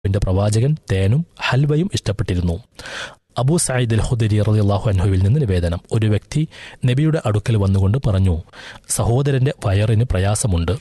ന്റെ പ്രവാചകൻ തേനും ഹൽവയും ഇഷ്ടപ്പെട്ടിരുന്നു അബൂ സയ്യിദ് അൽ ഹുദരി റളിയല്ലാഹു അൻഹുവിൽ നിന്ന് നിവേദനം ഒരു വ്യക്തി നബിയുടെ അടുക്കൽ വന്നുകൊണ്ട് പറഞ്ഞു സഹോദരന്റെ വയറിന് പ്രയാസമുണ്ട്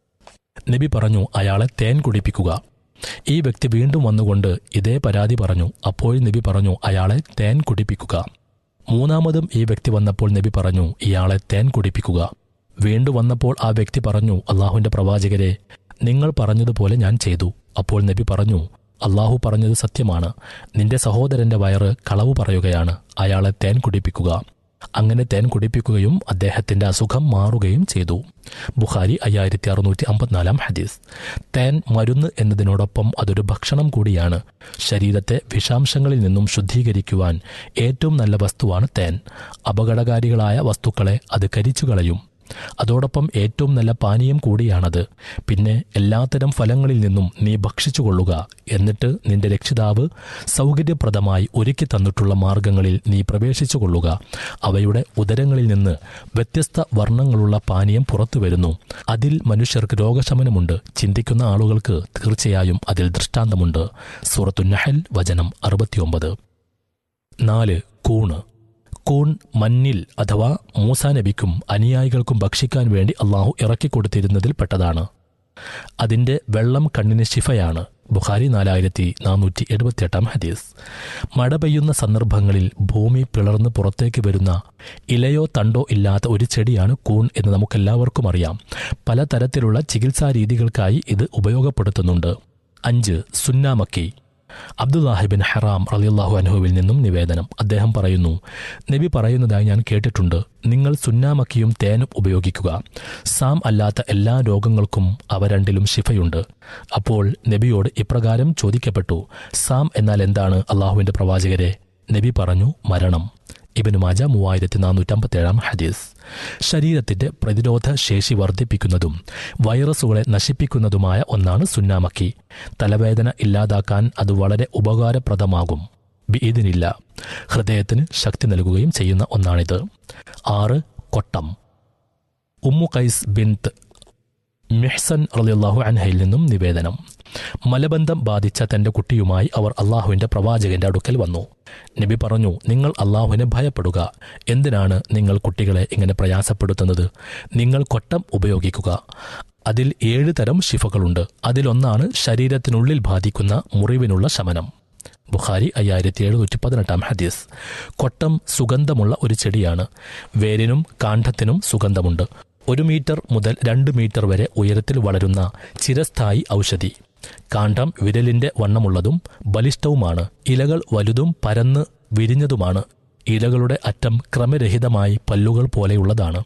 നബി പറഞ്ഞു അയാളെ തേൻ കുടിപ്പിക്കുക ഈ വ്യക്തി വീണ്ടും വന്നുകൊണ്ട് ഇതേ പരാതി പറഞ്ഞു അപ്പോൾ നബി പറഞ്ഞു അയാളെ തേൻ കുടിപ്പിക്കുക മൂന്നാമതും ഈ വ്യക്തി വന്നപ്പോൾ നബി പറഞ്ഞു ഇയാളെ തേൻ കുടിപ്പിക്കുക വീണ്ടും വന്നപ്പോൾ ആ വ്യക്തി പറഞ്ഞു അള്ളാഹുവിന്റെ പ്രവാചകരെ നിങ്ങൾ പറഞ്ഞതുപോലെ ഞാൻ ചെയ്തു അപ്പോൾ നബി പറഞ്ഞു അള്ളാഹു പറഞ്ഞത് സത്യമാണ് നിന്റെ സഹോദരന്റെ വയറ് കളവ് പറയുകയാണ് അയാളെ തേൻ കുടിപ്പിക്കുക അങ്ങനെ തേൻ കുടിപ്പിക്കുകയും അദ്ദേഹത്തിന്റെ അസുഖം മാറുകയും ചെയ്തു ബുഖാരി അയ്യായിരത്തി അറുന്നൂറ്റി അമ്പത്തിനാലാം ഹദീസ് തേൻ മരുന്ന് എന്നതിനോടൊപ്പം അതൊരു ഭക്ഷണം കൂടിയാണ് ശരീരത്തെ വിഷാംശങ്ങളിൽ നിന്നും ശുദ്ധീകരിക്കുവാൻ ഏറ്റവും നല്ല വസ്തുവാണ് തേൻ അപകടകാരികളായ വസ്തുക്കളെ അത് കരിച്ചുകളയും അതോടൊപ്പം ഏറ്റവും നല്ല പാനീയം കൂടിയാണത് പിന്നെ എല്ലാത്തരം ഫലങ്ങളിൽ നിന്നും നീ ഭക്ഷിച്ചുകൊള്ളുക എന്നിട്ട് നിന്റെ രക്ഷിതാവ് സൗകര്യപ്രദമായി ഒരുക്കി തന്നിട്ടുള്ള മാർഗങ്ങളിൽ നീ പ്രവേശിച്ചു കൊള്ളുക അവയുടെ ഉദരങ്ങളിൽ നിന്ന് വ്യത്യസ്ത വർണ്ണങ്ങളുള്ള പാനീയം പുറത്തു വരുന്നു അതിൽ മനുഷ്യർക്ക് രോഗശമനമുണ്ട് ചിന്തിക്കുന്ന ആളുകൾക്ക് തീർച്ചയായും അതിൽ ദൃഷ്ടാന്തമുണ്ട് സൂറത്തു നഹൽ വചനം അറുപത്തിയൊമ്പത് നാല് കൂണ് കൂൺ മഞ്ഞിൽ അഥവാ മൂസാ നബിക്കും അനുയായികൾക്കും ഭക്ഷിക്കാൻ വേണ്ടി അള്ളാഹു ഇറക്കിക്കൊടുത്തിരുന്നതിൽ പെട്ടതാണ് അതിന്റെ വെള്ളം കണ്ണിന് ശിഫയാണ് ബുഖാരി നാലായിരത്തി നാനൂറ്റി എഴുപത്തിയെട്ടാം ഹദീസ് മഴ പെയ്യുന്ന സന്ദർഭങ്ങളിൽ ഭൂമി പിളർന്ന് പുറത്തേക്ക് വരുന്ന ഇലയോ തണ്ടോ ഇല്ലാത്ത ഒരു ചെടിയാണ് കൂൺ എന്ന് നമുക്കെല്ലാവർക്കും അറിയാം പലതരത്തിലുള്ള ചികിത്സാ രീതികൾക്കായി ഇത് ഉപയോഗപ്പെടുത്തുന്നുണ്ട് അഞ്ച് സുന്നാമക്കി അബ്ദുല്ലാഹിബിൻ ഹറാം റളിയല്ലാഹു അൻഹുവിൽ നിന്നും നിവേദനം അദ്ദേഹം പറയുന്നു നബി പറയുന്നതായി ഞാൻ കേട്ടിട്ടുണ്ട് നിങ്ങൾ സുന്നാമക്കിയും തേനും ഉപയോഗിക്കുക സാം അല്ലാത്ത എല്ലാ രോഗങ്ങൾക്കും അവ രണ്ടിലും ശിഫയുണ്ട് അപ്പോൾ നബിയോട് ഇപ്രകാരം ചോദിക്കപ്പെട്ടു സാം എന്നാൽ എന്താണ് അള്ളാഹുവിന്റെ പ്രവാചകരെ നബി പറഞ്ഞു മരണം ഇബിന് മാജ മൂവായിരത്തി നാനൂറ്റമ്പത്തേഴാം ഹദീസ് ശരീരത്തിന്റെ പ്രതിരോധ ശേഷി വർദ്ധിപ്പിക്കുന്നതും വൈറസുകളെ നശിപ്പിക്കുന്നതുമായ ഒന്നാണ് സുന്നാമക്കി തലവേദന ഇല്ലാതാക്കാൻ അത് വളരെ ഉപകാരപ്രദമാകും ഇതിനില്ല ഹൃദയത്തിന് ശക്തി നൽകുകയും ചെയ്യുന്ന ഒന്നാണിത് ആറ് കൊട്ടം ഉമ്മു കൈസ് ബിൻത്ത് മിഹ്സൻ റളിയല്ലാഹു അൻഹയിൽ നിന്നും നിവേദനം മലബന്ധം ബാധിച്ച തന്റെ കുട്ടിയുമായി അവർ അള്ളാഹുവിന്റെ പ്രവാചകന്റെ അടുക്കൽ വന്നു നബി പറഞ്ഞു നിങ്ങൾ അള്ളാഹുവിനെ ഭയപ്പെടുക എന്തിനാണ് നിങ്ങൾ കുട്ടികളെ ഇങ്ങനെ പ്രയാസപ്പെടുത്തുന്നത് നിങ്ങൾ കൊട്ടം ഉപയോഗിക്കുക അതിൽ ഏഴ് തരം ശിഫകളുണ്ട് അതിലൊന്നാണ് ശരീരത്തിനുള്ളിൽ ബാധിക്കുന്ന മുറിവിനുള്ള ശമനം ബുഖാരി അയ്യായിരത്തി എഴുന്നൂറ്റി പതിനെട്ടാം ഹദീസ് കൊട്ടം സുഗന്ധമുള്ള ഒരു ചെടിയാണ് വേരിനും കാണ്ഡത്തിനും സുഗന്ധമുണ്ട് ഒരു മീറ്റർ മുതൽ രണ്ട് മീറ്റർ വരെ ഉയരത്തിൽ വളരുന്ന ചിരസ്ഥായി ഔഷധി കാണ്ഡം വിരലിന്റെ വണ്ണമുള്ളതും ബലിഷ്ഠവുമാണ് ഇലകൾ വലുതും പരന്ന് വിരിഞ്ഞതുമാണ് ഇലകളുടെ അറ്റം ക്രമരഹിതമായി പല്ലുകൾ പോലെയുള്ളതാണ്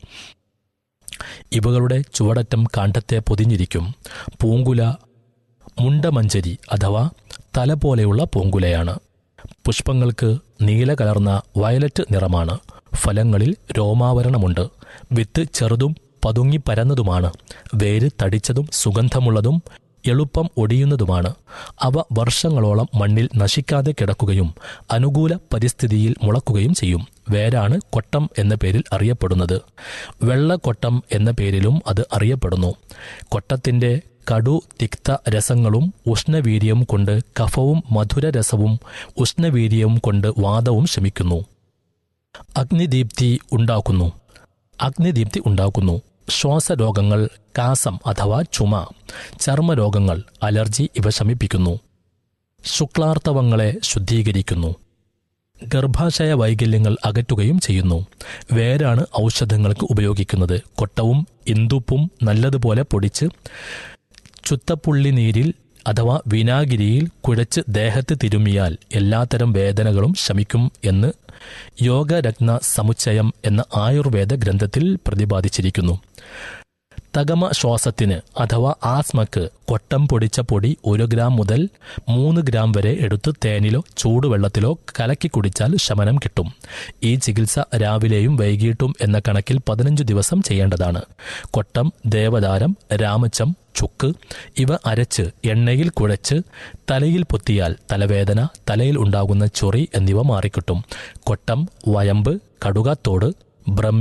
ഇവകളുടെ ചുവടറ്റം കാണ്ഡത്തെ പൊതിഞ്ഞിരിക്കും പൂങ്കുല മുണ്ടമഞ്ചരി അഥവാ തല പോലെയുള്ള പൂങ്കുലയാണ് പുഷ്പങ്ങൾക്ക് നീല കലർന്ന വയലറ്റ് നിറമാണ് ഫലങ്ങളിൽ രോമാവരണമുണ്ട് വിത്ത് ചെറുതും പതുങ്ങി പരന്നതുമാണ് വേര് തടിച്ചതും സുഗന്ധമുള്ളതും എളുപ്പം ഒടിയുന്നതുമാണ് അവ വർഷങ്ങളോളം മണ്ണിൽ നശിക്കാതെ കിടക്കുകയും അനുകൂല പരിസ്ഥിതിയിൽ മുളക്കുകയും ചെയ്യും വേരാണ് കൊട്ടം എന്ന പേരിൽ അറിയപ്പെടുന്നത് വെള്ളക്കൊട്ടം എന്ന പേരിലും അത് അറിയപ്പെടുന്നു കൊട്ടത്തിന്റെ കടു തിക്ത രസങ്ങളും ഉഷ്ണവീര്യവും കൊണ്ട് കഫവും മധുരരസവും ഉഷ്ണവീര്യവും കൊണ്ട് വാദവും ശമിക്കുന്നു അഗ്നിദീപ്തി ഉണ്ടാക്കുന്നു അഗ്നിദീപ്തി ഉണ്ടാക്കുന്നു ശ്വാസരോഗങ്ങൾ കാസം അഥവാ ചുമ ചർമ്മരോഗങ്ങൾ അലർജി ഇവ ശമിപ്പിക്കുന്നു ശുക്ലാർത്തവങ്ങളെ ശുദ്ധീകരിക്കുന്നു ഗർഭാശയ വൈകല്യങ്ങൾ അകറ്റുകയും ചെയ്യുന്നു വേരാണ് ഔഷധങ്ങൾക്ക് ഉപയോഗിക്കുന്നത് കൊട്ടവും ഇന്ദുപ്പും നല്ലതുപോലെ പൊടിച്ച് ചുത്തപ്പുള്ളി നീരിൽ അഥവാ വിനാഗിരിയിൽ കുഴച്ച് ദേഹത്ത് തിരുമിയാൽ എല്ലാത്തരം വേദനകളും ശമിക്കും എന്ന് യോഗരത്ന സമുച്ചയം എന്ന ആയുർവേദ ഗ്രന്ഥത്തിൽ പ്രതിപാദിച്ചിരിക്കുന്നു തകമ ശ്വാസത്തിന് അഥവാ ആസ്മക്ക് കൊട്ടം പൊടിച്ച പൊടി ഒരു ഗ്രാം മുതൽ മൂന്ന് ഗ്രാം വരെ എടുത്ത് തേനിലോ ചൂടുവെള്ളത്തിലോ കലക്കി കുടിച്ചാൽ ശമനം കിട്ടും ഈ ചികിത്സ രാവിലെയും വൈകിട്ടും എന്ന കണക്കിൽ പതിനഞ്ചു ദിവസം ചെയ്യേണ്ടതാണ് കൊട്ടം ദേവദാരം രാമച്ചം ചുക്ക് ഇവ അരച്ച് എണ്ണയിൽ കുഴച്ച് തലയിൽ പൊത്തിയാൽ തലവേദന തലയിൽ ഉണ്ടാകുന്ന ചൊറി എന്നിവ മാറിക്കിട്ടും കൊട്ടം വയമ്പ് കടുകാത്തോട് ബ്രഹ്മി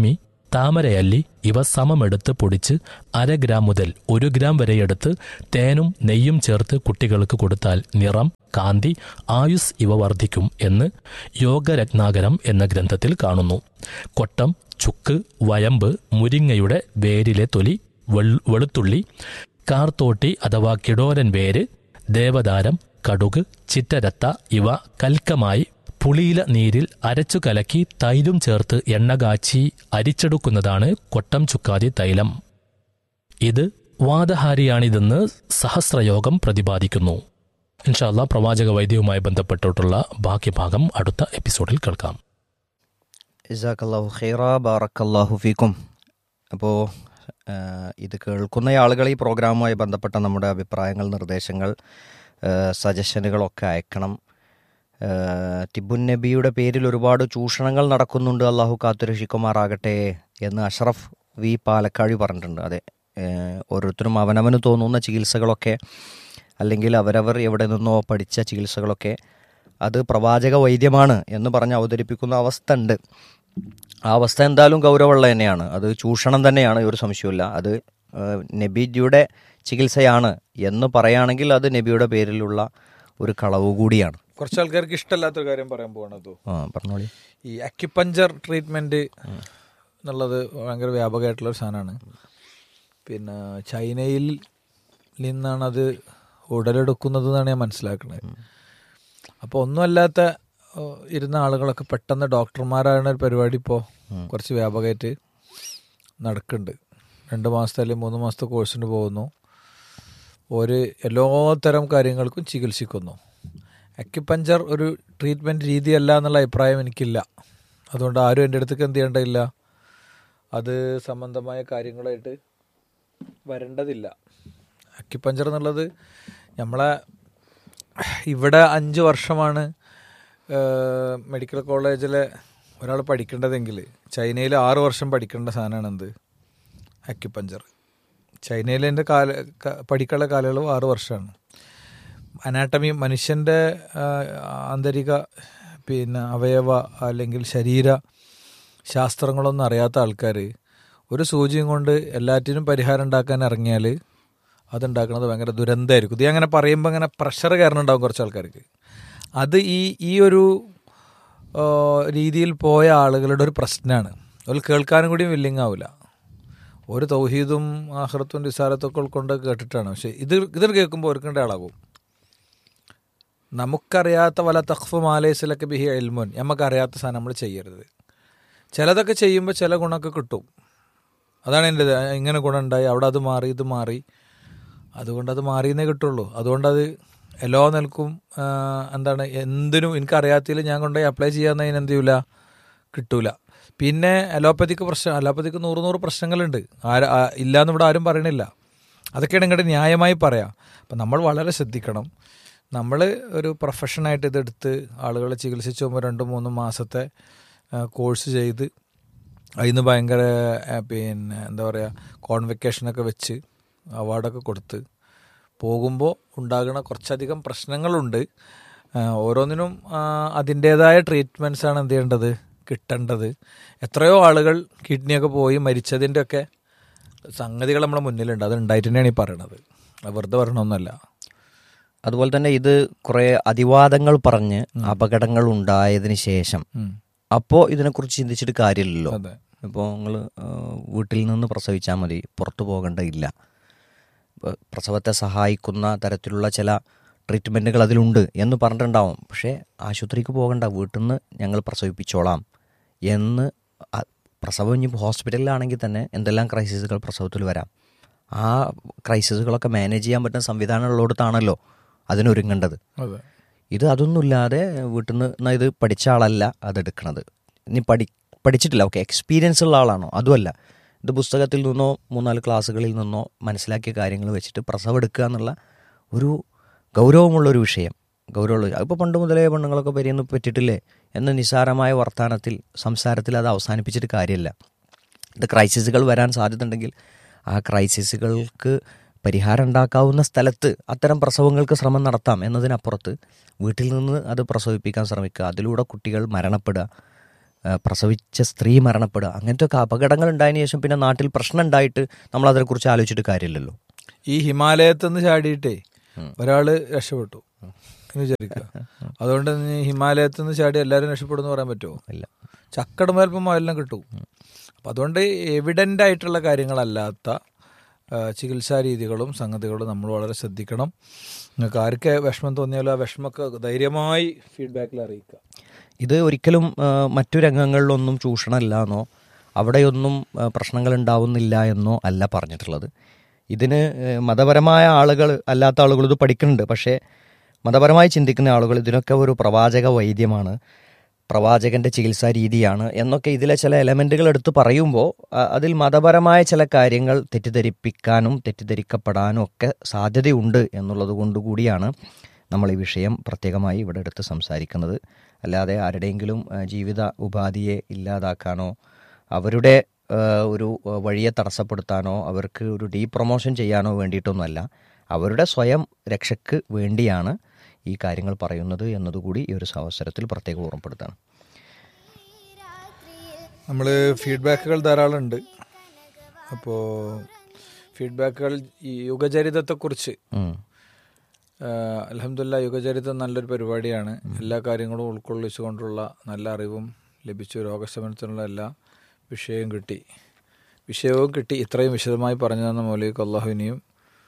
താമരയല്ലി ഇവ സമമെടുത്ത് പൊടിച്ച് അര ഗ്രാം മുതൽ ഒരു ഗ്രാം വരെ എടുത്ത് തേനും നെയ്യും ചേർത്ത് കുട്ടികൾക്ക് കൊടുത്താൽ നിറം കാന്തി ആയുസ് ഇവ വർദ്ധിക്കും എന്ന് യോഗരത്നാകരം എന്ന ഗ്രന്ഥത്തിൽ കാണുന്നു കൊട്ടം ചുക്ക് വയമ്പ് മുരിങ്ങയുടെ വേരിലെ തൊലി വെൾ- വെളുത്തുള്ളി കാർത്തോട്ടി അഥവാ കിടോരൻ വേര് ദേവദാരം കടുക് ചിറ്റരത്ത ഇവ കൽക്കമായി പുളിയില നീരിൽ അരച്ചു കലക്കി തൈരും ചേർത്ത് എണ്ണ കാച്ചി അരിച്ചെടുക്കുന്നതാണ് കൊട്ടം ചുക്കാതി തൈലം ഇത് വാദഹാരിയാണിതെന്ന് സഹസ്രയോഗം പ്രതിപാദിക്കുന്നു ഇൻഷാല്ല പ്രവാചക വൈദ്യവുമായി ബന്ധപ്പെട്ടിട്ടുള്ള ബാക്കി ഭാഗം അടുത്ത എപ്പിസോഡിൽ കേൾക്കാം ഇസാഖല്ലാഹു ഖൈറ ബാറക്കല്ലാഹു ഫീക്കും അപ്പോൾ ഇത് കേൾക്കുന്ന ആളുകൾ ഈ പ്രോഗ്രാമുമായി ബന്ധപ്പെട്ട നമ്മുടെ അഭിപ്രായങ്ങൾ നിർദ്ദേശങ്ങൾ ആ, സജഷനുകളൊക്കെ അയക്കണം ആ, ടിബുൻ നബിയുടെ പേരിൽ ഒരുപാട് ചൂഷണങ്ങൾ നടക്കുന്നുണ്ട് അള്ളാഹു കാത്തുരക്ഷിക്കുമാറാകട്ടെ എന്ന് അഷ്റഫ് വി പാലക്കാഴി പറഞ്ഞിട്ടുണ്ട് അതെ ആ, ഓരോരുത്തരും അവനവന് തോന്നുന്ന ചികിത്സകളൊക്കെ അല്ലെങ്കിൽ അവരവർ എവിടെ നിന്നോ പഠിച്ച ചികിത്സകളൊക്കെ അത് പ്രവാചക വൈദ്യമാണ് എന്ന് പറഞ്ഞ് അവതരിപ്പിക്കുന്ന അവസ്ഥ ഉണ്ട് ആ അവസ്ഥ എന്തായാലും ഗൗരവമുള്ള തന്നെയാണ് അത് ചൂഷണം തന്നെയാണ് ഒരു സംശയമില്ല അത് ആ, നബിജിയുടെ ചികിത്സയാണ് എന്ന് പറയുകയാണെങ്കിൽ അത് നബിയുടെ പേരിലുള്ള ഒരു കളവ് കൂടിയാണ് കുറച്ച് ആൾക്കാർക്ക് ഇഷ്ടമല്ലാത്തൊരു കാര്യം പറയാൻ പോകണത് ആ പറഞ്ഞോളി ഈ അക്യുപഞ്ചർ ട്രീറ്റ്മെന്റ് എന്നുള്ളത് ഭയങ്കര വ്യാപകമായിട്ടുള്ള ഒരു സാധനമാണ് പിന്നെ ചൈനയിൽ നിന്നാണ് അത് ഉടലെടുക്കുന്നത് എന്നാണ് ഞാൻ മനസ്സിലാക്കുന്നത് അപ്പോൾ ഒന്നുമല്ലാത്ത ഓ, ഇരുന്ന ആളുകളൊക്കെ പെട്ടെന്ന് ഡോക്ടർമാരാണ് ഒരു പരിപാടി ഇപ്പോൾ കുറച്ച് വ്യാപകമായിട്ട് നടക്കുന്നുണ്ട് രണ്ട് മാസത്തെ അല്ലെങ്കിൽ മൂന്ന് മാസത്തെ കോഴ്സിന് പോകുന്നു ഒരു എല്ലാത്തരം കാര്യങ്ങൾക്കും ചികിത്സിക്കുന്നു അക്യുപഞ്ചർ ഒരു ട്രീറ്റ്മെൻറ്റ് രീതിയല്ല എന്നുള്ള അഭിപ്രായം എനിക്കില്ല അതുകൊണ്ട് ആരും എൻ്റെ അടുത്തേക്ക് എന്ത് ചെയ്യേണ്ടതില്ല അത് സംബന്ധമായ കാര്യങ്ങളായിട്ട് വരേണ്ടതില്ല അക്യുപഞ്ചർ എന്നുള്ളത് നമ്മളെ ഇവിടെ അഞ്ച് വർഷമാണ് ഏഹ്, മെഡിക്കൽ കോളേജിലെ ഒരാൾ പഠിക്കേണ്ടതെങ്കിൽ ചൈനയിൽ ആറ് വർഷം പഠിക്കേണ്ട സാധനമാണ് എന്ത് അക്യുപഞ്ചർ ചൈനയിൽ എൻ്റെ കാല ക- പഠിക്കാനുള്ള കാലയളവ് ആറ് വർഷമാണ് അനാട്ടമി മനുഷ്യൻ്റെ ആ, ആന്തരിക പിന്നെ അവയവ അല്ലെങ്കിൽ ശരീര ശാസ്ത്രങ്ങളൊന്നും അറിയാത്ത ആൾക്കാർ ഒരു സൂചിയും കൊണ്ട് എല്ലാറ്റിനും പരിഹാരം ഉണ്ടാക്കാൻ ഇറങ്ങിയാൽ അതുണ്ടാക്കുന്നത് ഭയങ്കര ദുരന്തമായിരിക്കും ഇത് അങ്ങനെ പറയുമ്പോൾ അങ്ങനെ പ്രഷർ കയറുന്നുണ്ടാവും കുറച്ച് ആൾക്കാർക്ക് അത് ഈ ഈ ഒരു ആ, രീതിയിൽ പോയ ആളുകളുടെ ഒരു പ്രശ്നമാണ് അവർ കേൾക്കാനും കൂടി വില്ലിങ് ആവില്ല ഒരു തൗഹീദും ആഹ്റത്തും നിസാരത്തൊക്കെ ഉൾക്കൊണ്ട് കേട്ടിട്ടാണ് പക്ഷെ ഇത് ഇത് കേൾക്കുമ്പോൾ ഒരുക്കേണ്ട ആളാകും നമുക്കറിയാത്ത വല തഖ്ഫ് മാലേസിലൊക്കെ ബിഹി എൽമോൻ നമുക്കറിയാത്ത സാധനം നമ്മൾ ചെയ്യരുത് ചിലതൊക്കെ ചെയ്യുമ്പോൾ ചില ഗുണമൊക്കെ കിട്ടും അതാണ് എൻ്റെ ഇത്. ഇങ്ങനെ ഗുണം ഉണ്ടായി അവിടെ അത് മാറി ഇത് മാറി അതുകൊണ്ട് അത് മാറിയെന്നേ കിട്ടുള്ളൂ അതുകൊണ്ടത് എല്ലാ നിൽക്കും ആ, എന്താണ് എന്തിനും എനിക്കറിയാത്തതിൽ ഞാൻ കൊണ്ടുപോയി അപ്ലൈ ചെയ്യാന്നതിന് എന്ത് ചെയ്യൂല കിട്ടൂല പിന്നെ അലോപ്പതിക്ക് പ്രശ്നം അലോപ്പതിക്ക് നൂറ് നൂറ് പ്രശ്നങ്ങളുണ്ട് ആര ആ- ഇല്ലാന്ന് ഇവിടെ ആരും പറയണില്ല അതൊക്കെയാണ് ഇങ്ങോട്ട് ന്യായമായി പറയാം അപ്പം നമ്മൾ വളരെ ശ്രദ്ധിക്കണം നമ്മൾ ഒരു പ്രൊഫഷനായിട്ട് ഇതെടുത്ത് ആളുകളെ ചികിത്സിച്ച് പോകുമ്പോൾ രണ്ട് മൂന്ന് മാസത്തെ ആ, കോഴ്സ് ചെയ്ത് അതിന് ഭയങ്കര ആ, പിന്നെ എന്താ പറയുക കോൺവെക്കേഷനൊക്കെ വെച്ച് അവാർഡൊക്കെ കൊടുത്ത് പോകുമ്പോൾ ഉണ്ടാകുന്ന കുറച്ചധികം പ്രശ്നങ്ങളുണ്ട് ആ, ഓരോന്നിനും ആ, അതിൻ്റേതായ ട്രീറ്റ്മെൻറ്റ്സ് ആണ് എന്ത് ചെയ്യേണ്ടത് കിട്ടേണ്ടത് എത്രയോ ആളുകൾ കിഡ്നിയൊക്കെ പോയി മരിച്ചതിൻ്റെ ഒക്കെ സംഗതികൾ നമ്മുടെ മുന്നിലുണ്ട് അത് ഉണ്ടായിട്ട് തന്നെയാണ് ഈ പറയണത് അത് വെറുതെ പറയണമെന്നല്ല അതുപോലെ തന്നെ ഇത് കുറെ അതിവാദങ്ങൾ പറഞ്ഞ് അപകടങ്ങൾ ഉണ്ടായതിനു ശേഷം ഉം. അപ്പോൾ ഇതിനെക്കുറിച്ച് ചിന്തിച്ചിട്ട് കാര്യമില്ലല്ലോ അതെ ഇപ്പോൾ നിങ്ങൾ വീട്ടിൽ നിന്ന് പ്രസവിച്ചാൽ മതി പുറത്തു പോകേണ്ടതില്ല ഇപ്പൊ പ്രസവത്തെ സഹായിക്കുന്ന തരത്തിലുള്ള ചില ട്രീറ്റ്മെൻറ്റുകൾ അതിലുണ്ട് എന്ന് പറഞ്ഞിട്ടുണ്ടാവും പക്ഷേ ആശുപത്രിക്ക് പോകണ്ട വീട്ടിൽ നിന്ന് ഞങ്ങൾ പ്രസവിപ്പിച്ചോളാം എന്ന് അ- പ്രസവം ഇനി ഹോസ്പിറ്റലിലാണെങ്കിൽ തന്നെ എന്തെല്ലാം ക്രൈസിസുകൾ പ്രസവത്തിൽ വരാം ആ ക്രൈസിസുകളൊക്കെ മാനേജ് ചെയ്യാൻ പറ്റുന്ന സംവിധാനം ഉള്ളിടത്താണല്ലോ അതിനൊരുങ്ങേണ്ടത് അതെ ഇത് അതൊന്നുമില്ലാതെ വീട്ടിൽ നിന്ന് ഇത് പഠിച്ച ആളല്ല അതെടുക്കണത് ഇനി പഠി പഠിച്ചിട്ടില്ല ഓക്കെ എക്സ്പീരിയൻസ് ഉള്ള ആളാണോ അതുമല്ല ഇത് പുസ്തകത്തിൽ നിന്നോ മൂന്നാല് ക്ലാസ്സുകളിൽ നിന്നോ മനസ്സിലാക്കിയ കാര്യങ്ങൾ വെച്ചിട്ട് പ്രസവം എടുക്കുക എന്നുള്ള ഒരു ഗൗരവമുള്ളൊരു വിഷയം ഗൗരവമുള്ള അതിപ്പോൾ പണ്ട് മുതലേ പെണ്ണുങ്ങളൊക്കെ പരിയൊന്നും പറ്റിയിട്ടില്ലേ എന്ന നിസ്സാരമായ വർത്തമാനത്തിൽ സംസാരത്തിൽ അത് അവസാനിപ്പിച്ചിട്ട് കാര്യമില്ല ഇത് ക്രൈസിസുകൾ വരാൻ സാധ്യതയുണ്ടെങ്കിൽ ആ ക്രൈസിസുകൾക്ക് പരിഹാരം ഉണ്ടാക്കാവുന്ന സ്ഥലത്ത് അത്തരം പ്രസവങ്ങൾക്ക് ശ്രമം നടത്താം എന്നതിനപ്പുറത്ത് വീട്ടിൽ നിന്ന് അത് പ്രസവിപ്പിക്കാൻ ശ്രമിക്കുക അതിലൂടെ കുട്ടികൾ മരണപ്പെടുക ആ, പ്രസവിച്ച സ്ത്രീ മരണപ്പെടുക അങ്ങനത്തെ ഒക്കെ അപകടങ്ങൾ ഉണ്ടായതിനു ശേഷം പിന്നെ നാട്ടിൽ പ്രശ്നം ഉണ്ടായിട്ട് നമ്മൾ അതിനെക്കുറിച്ച് ആലോചിച്ചിട്ട് കാര്യമില്ലല്ലോ ഈ ഹിമാലയത്തുനിന്ന് ചാടിയിട്ടേ ഒരാള് രക്ഷപ്പെട്ടു എന്ന് വിചാരിക്കുക അതുകൊണ്ട് ഇനി ഹിമാലയത്തുനിന്ന് ചാടി എല്ലാവരും രക്ഷപ്പെടുമെന്ന് പറയാൻ പറ്റുമോ ഇല്ല ചക്കടുമ്പോൾ ചിലപ്പോൾ എല്ലാം കിട്ടും അപ്പം അതുകൊണ്ട് എവിഡൻ്റ് ആയിട്ടുള്ള കാര്യങ്ങളല്ലാത്ത ആ, ചികിത്സാ രീതികളും സംഗതികളും നമ്മൾ വളരെ ശ്രദ്ധിക്കണം നിങ്ങൾക്ക് ആർക്ക് വിഷമം തോന്നിയാലും ആ വിഷമമൊക്കെ ധൈര്യമായി ഫീഡ്ബാക്കിൽ അറിയിക്കുക ഇത് ഒരിക്കലും ആ, മറ്റു രംഗങ്ങളിലൊന്നും ചൂഷണമില്ല എന്നോ അവിടെയൊന്നും ആ, പ്രശ്നങ്ങൾ ഉണ്ടാവുന്നില്ല എന്നോ അല്ല പറഞ്ഞിട്ടുള്ളത് ഇതിന് ഏ, മതപരമായ ആളുകൾ അല്ലാത്ത ആളുകൾ ഇത് പഠിക്കുന്നുണ്ട് പക്ഷേ മതപരമായി ചിന്തിക്കുന്ന ആളുകൾ ഇതിനൊക്കെ ഒരു പ്രവാചക വൈദ്യമാണ് പ്രവാചകന്റെ ചികിത്സാ രീതിയാണ് എന്നൊക്കെ ഇതിലെ ചില എലമെന്റുകൾ എടുത്ത് പറയുമ്പോൾ അ- അതിൽ മതപരമായ ചില കാര്യങ്ങൾ തെറ്റിദ്ധരിപ്പിക്കാനും തെറ്റിദ്ധരിക്കപ്പെടാനും ഒക്കെ സാധ്യതയുണ്ട് എന്നുള്ളത് കൊണ്ടുകൂടിയാണ് നമ്മൾ ഈ വിഷയം പ്രത്യേകമായി ഇവിടെ എടുത്ത് സംസാരിക്കുന്നത് അല്ലാതെ ആരുടെയെങ്കിലും ആ, ജീവിത ഉപാധിയെ ഇല്ലാതാക്കാനോ അവരുടെ ആ, ഒരു ആ, വഴിയെ തടസ്സപ്പെടുത്താനോ അവർക്ക് ഒരു ഡീ പ്രൊമോഷൻ ചെയ്യാനോ വേണ്ടിയിട്ടൊന്നുമല്ല അവരുടെ സ്വയം രക്ഷയ്ക്ക് വേണ്ടിയാണ് ഈ കാര്യങ്ങൾ പറയുന്നത് എന്നതുകൂടി ഈ ഒരു അവസരത്തിൽ പ്രത്യേകം ഓർമ്മപ്പെടുത്താണ് നമ്മൾ ഫീഡ്ബാക്കുകൾ ധാരാളം ഉണ്ട് അപ്പോൾ ഫീഡ്ബാക്കുകൾ ഈ യുഗചരിതത്തെക്കുറിച്ച് ഉം. അലഹമില്ല യുഗചരിതം നല്ലൊരു പരിപാടിയാണ് എല്ലാ കാര്യങ്ങളും ഉൾക്കൊള്ളിച്ചുകൊണ്ടുള്ള നല്ല അറിവും ലഭിച്ചു രോഗശമനത്തിനുള്ള എല്ലാ വിഷയവും കിട്ടി വിഷയവും കിട്ടി ഇത്രയും വിശദമായി പറഞ്ഞു തന്ന മൗലിക് അള്ളാഹുവിനെയും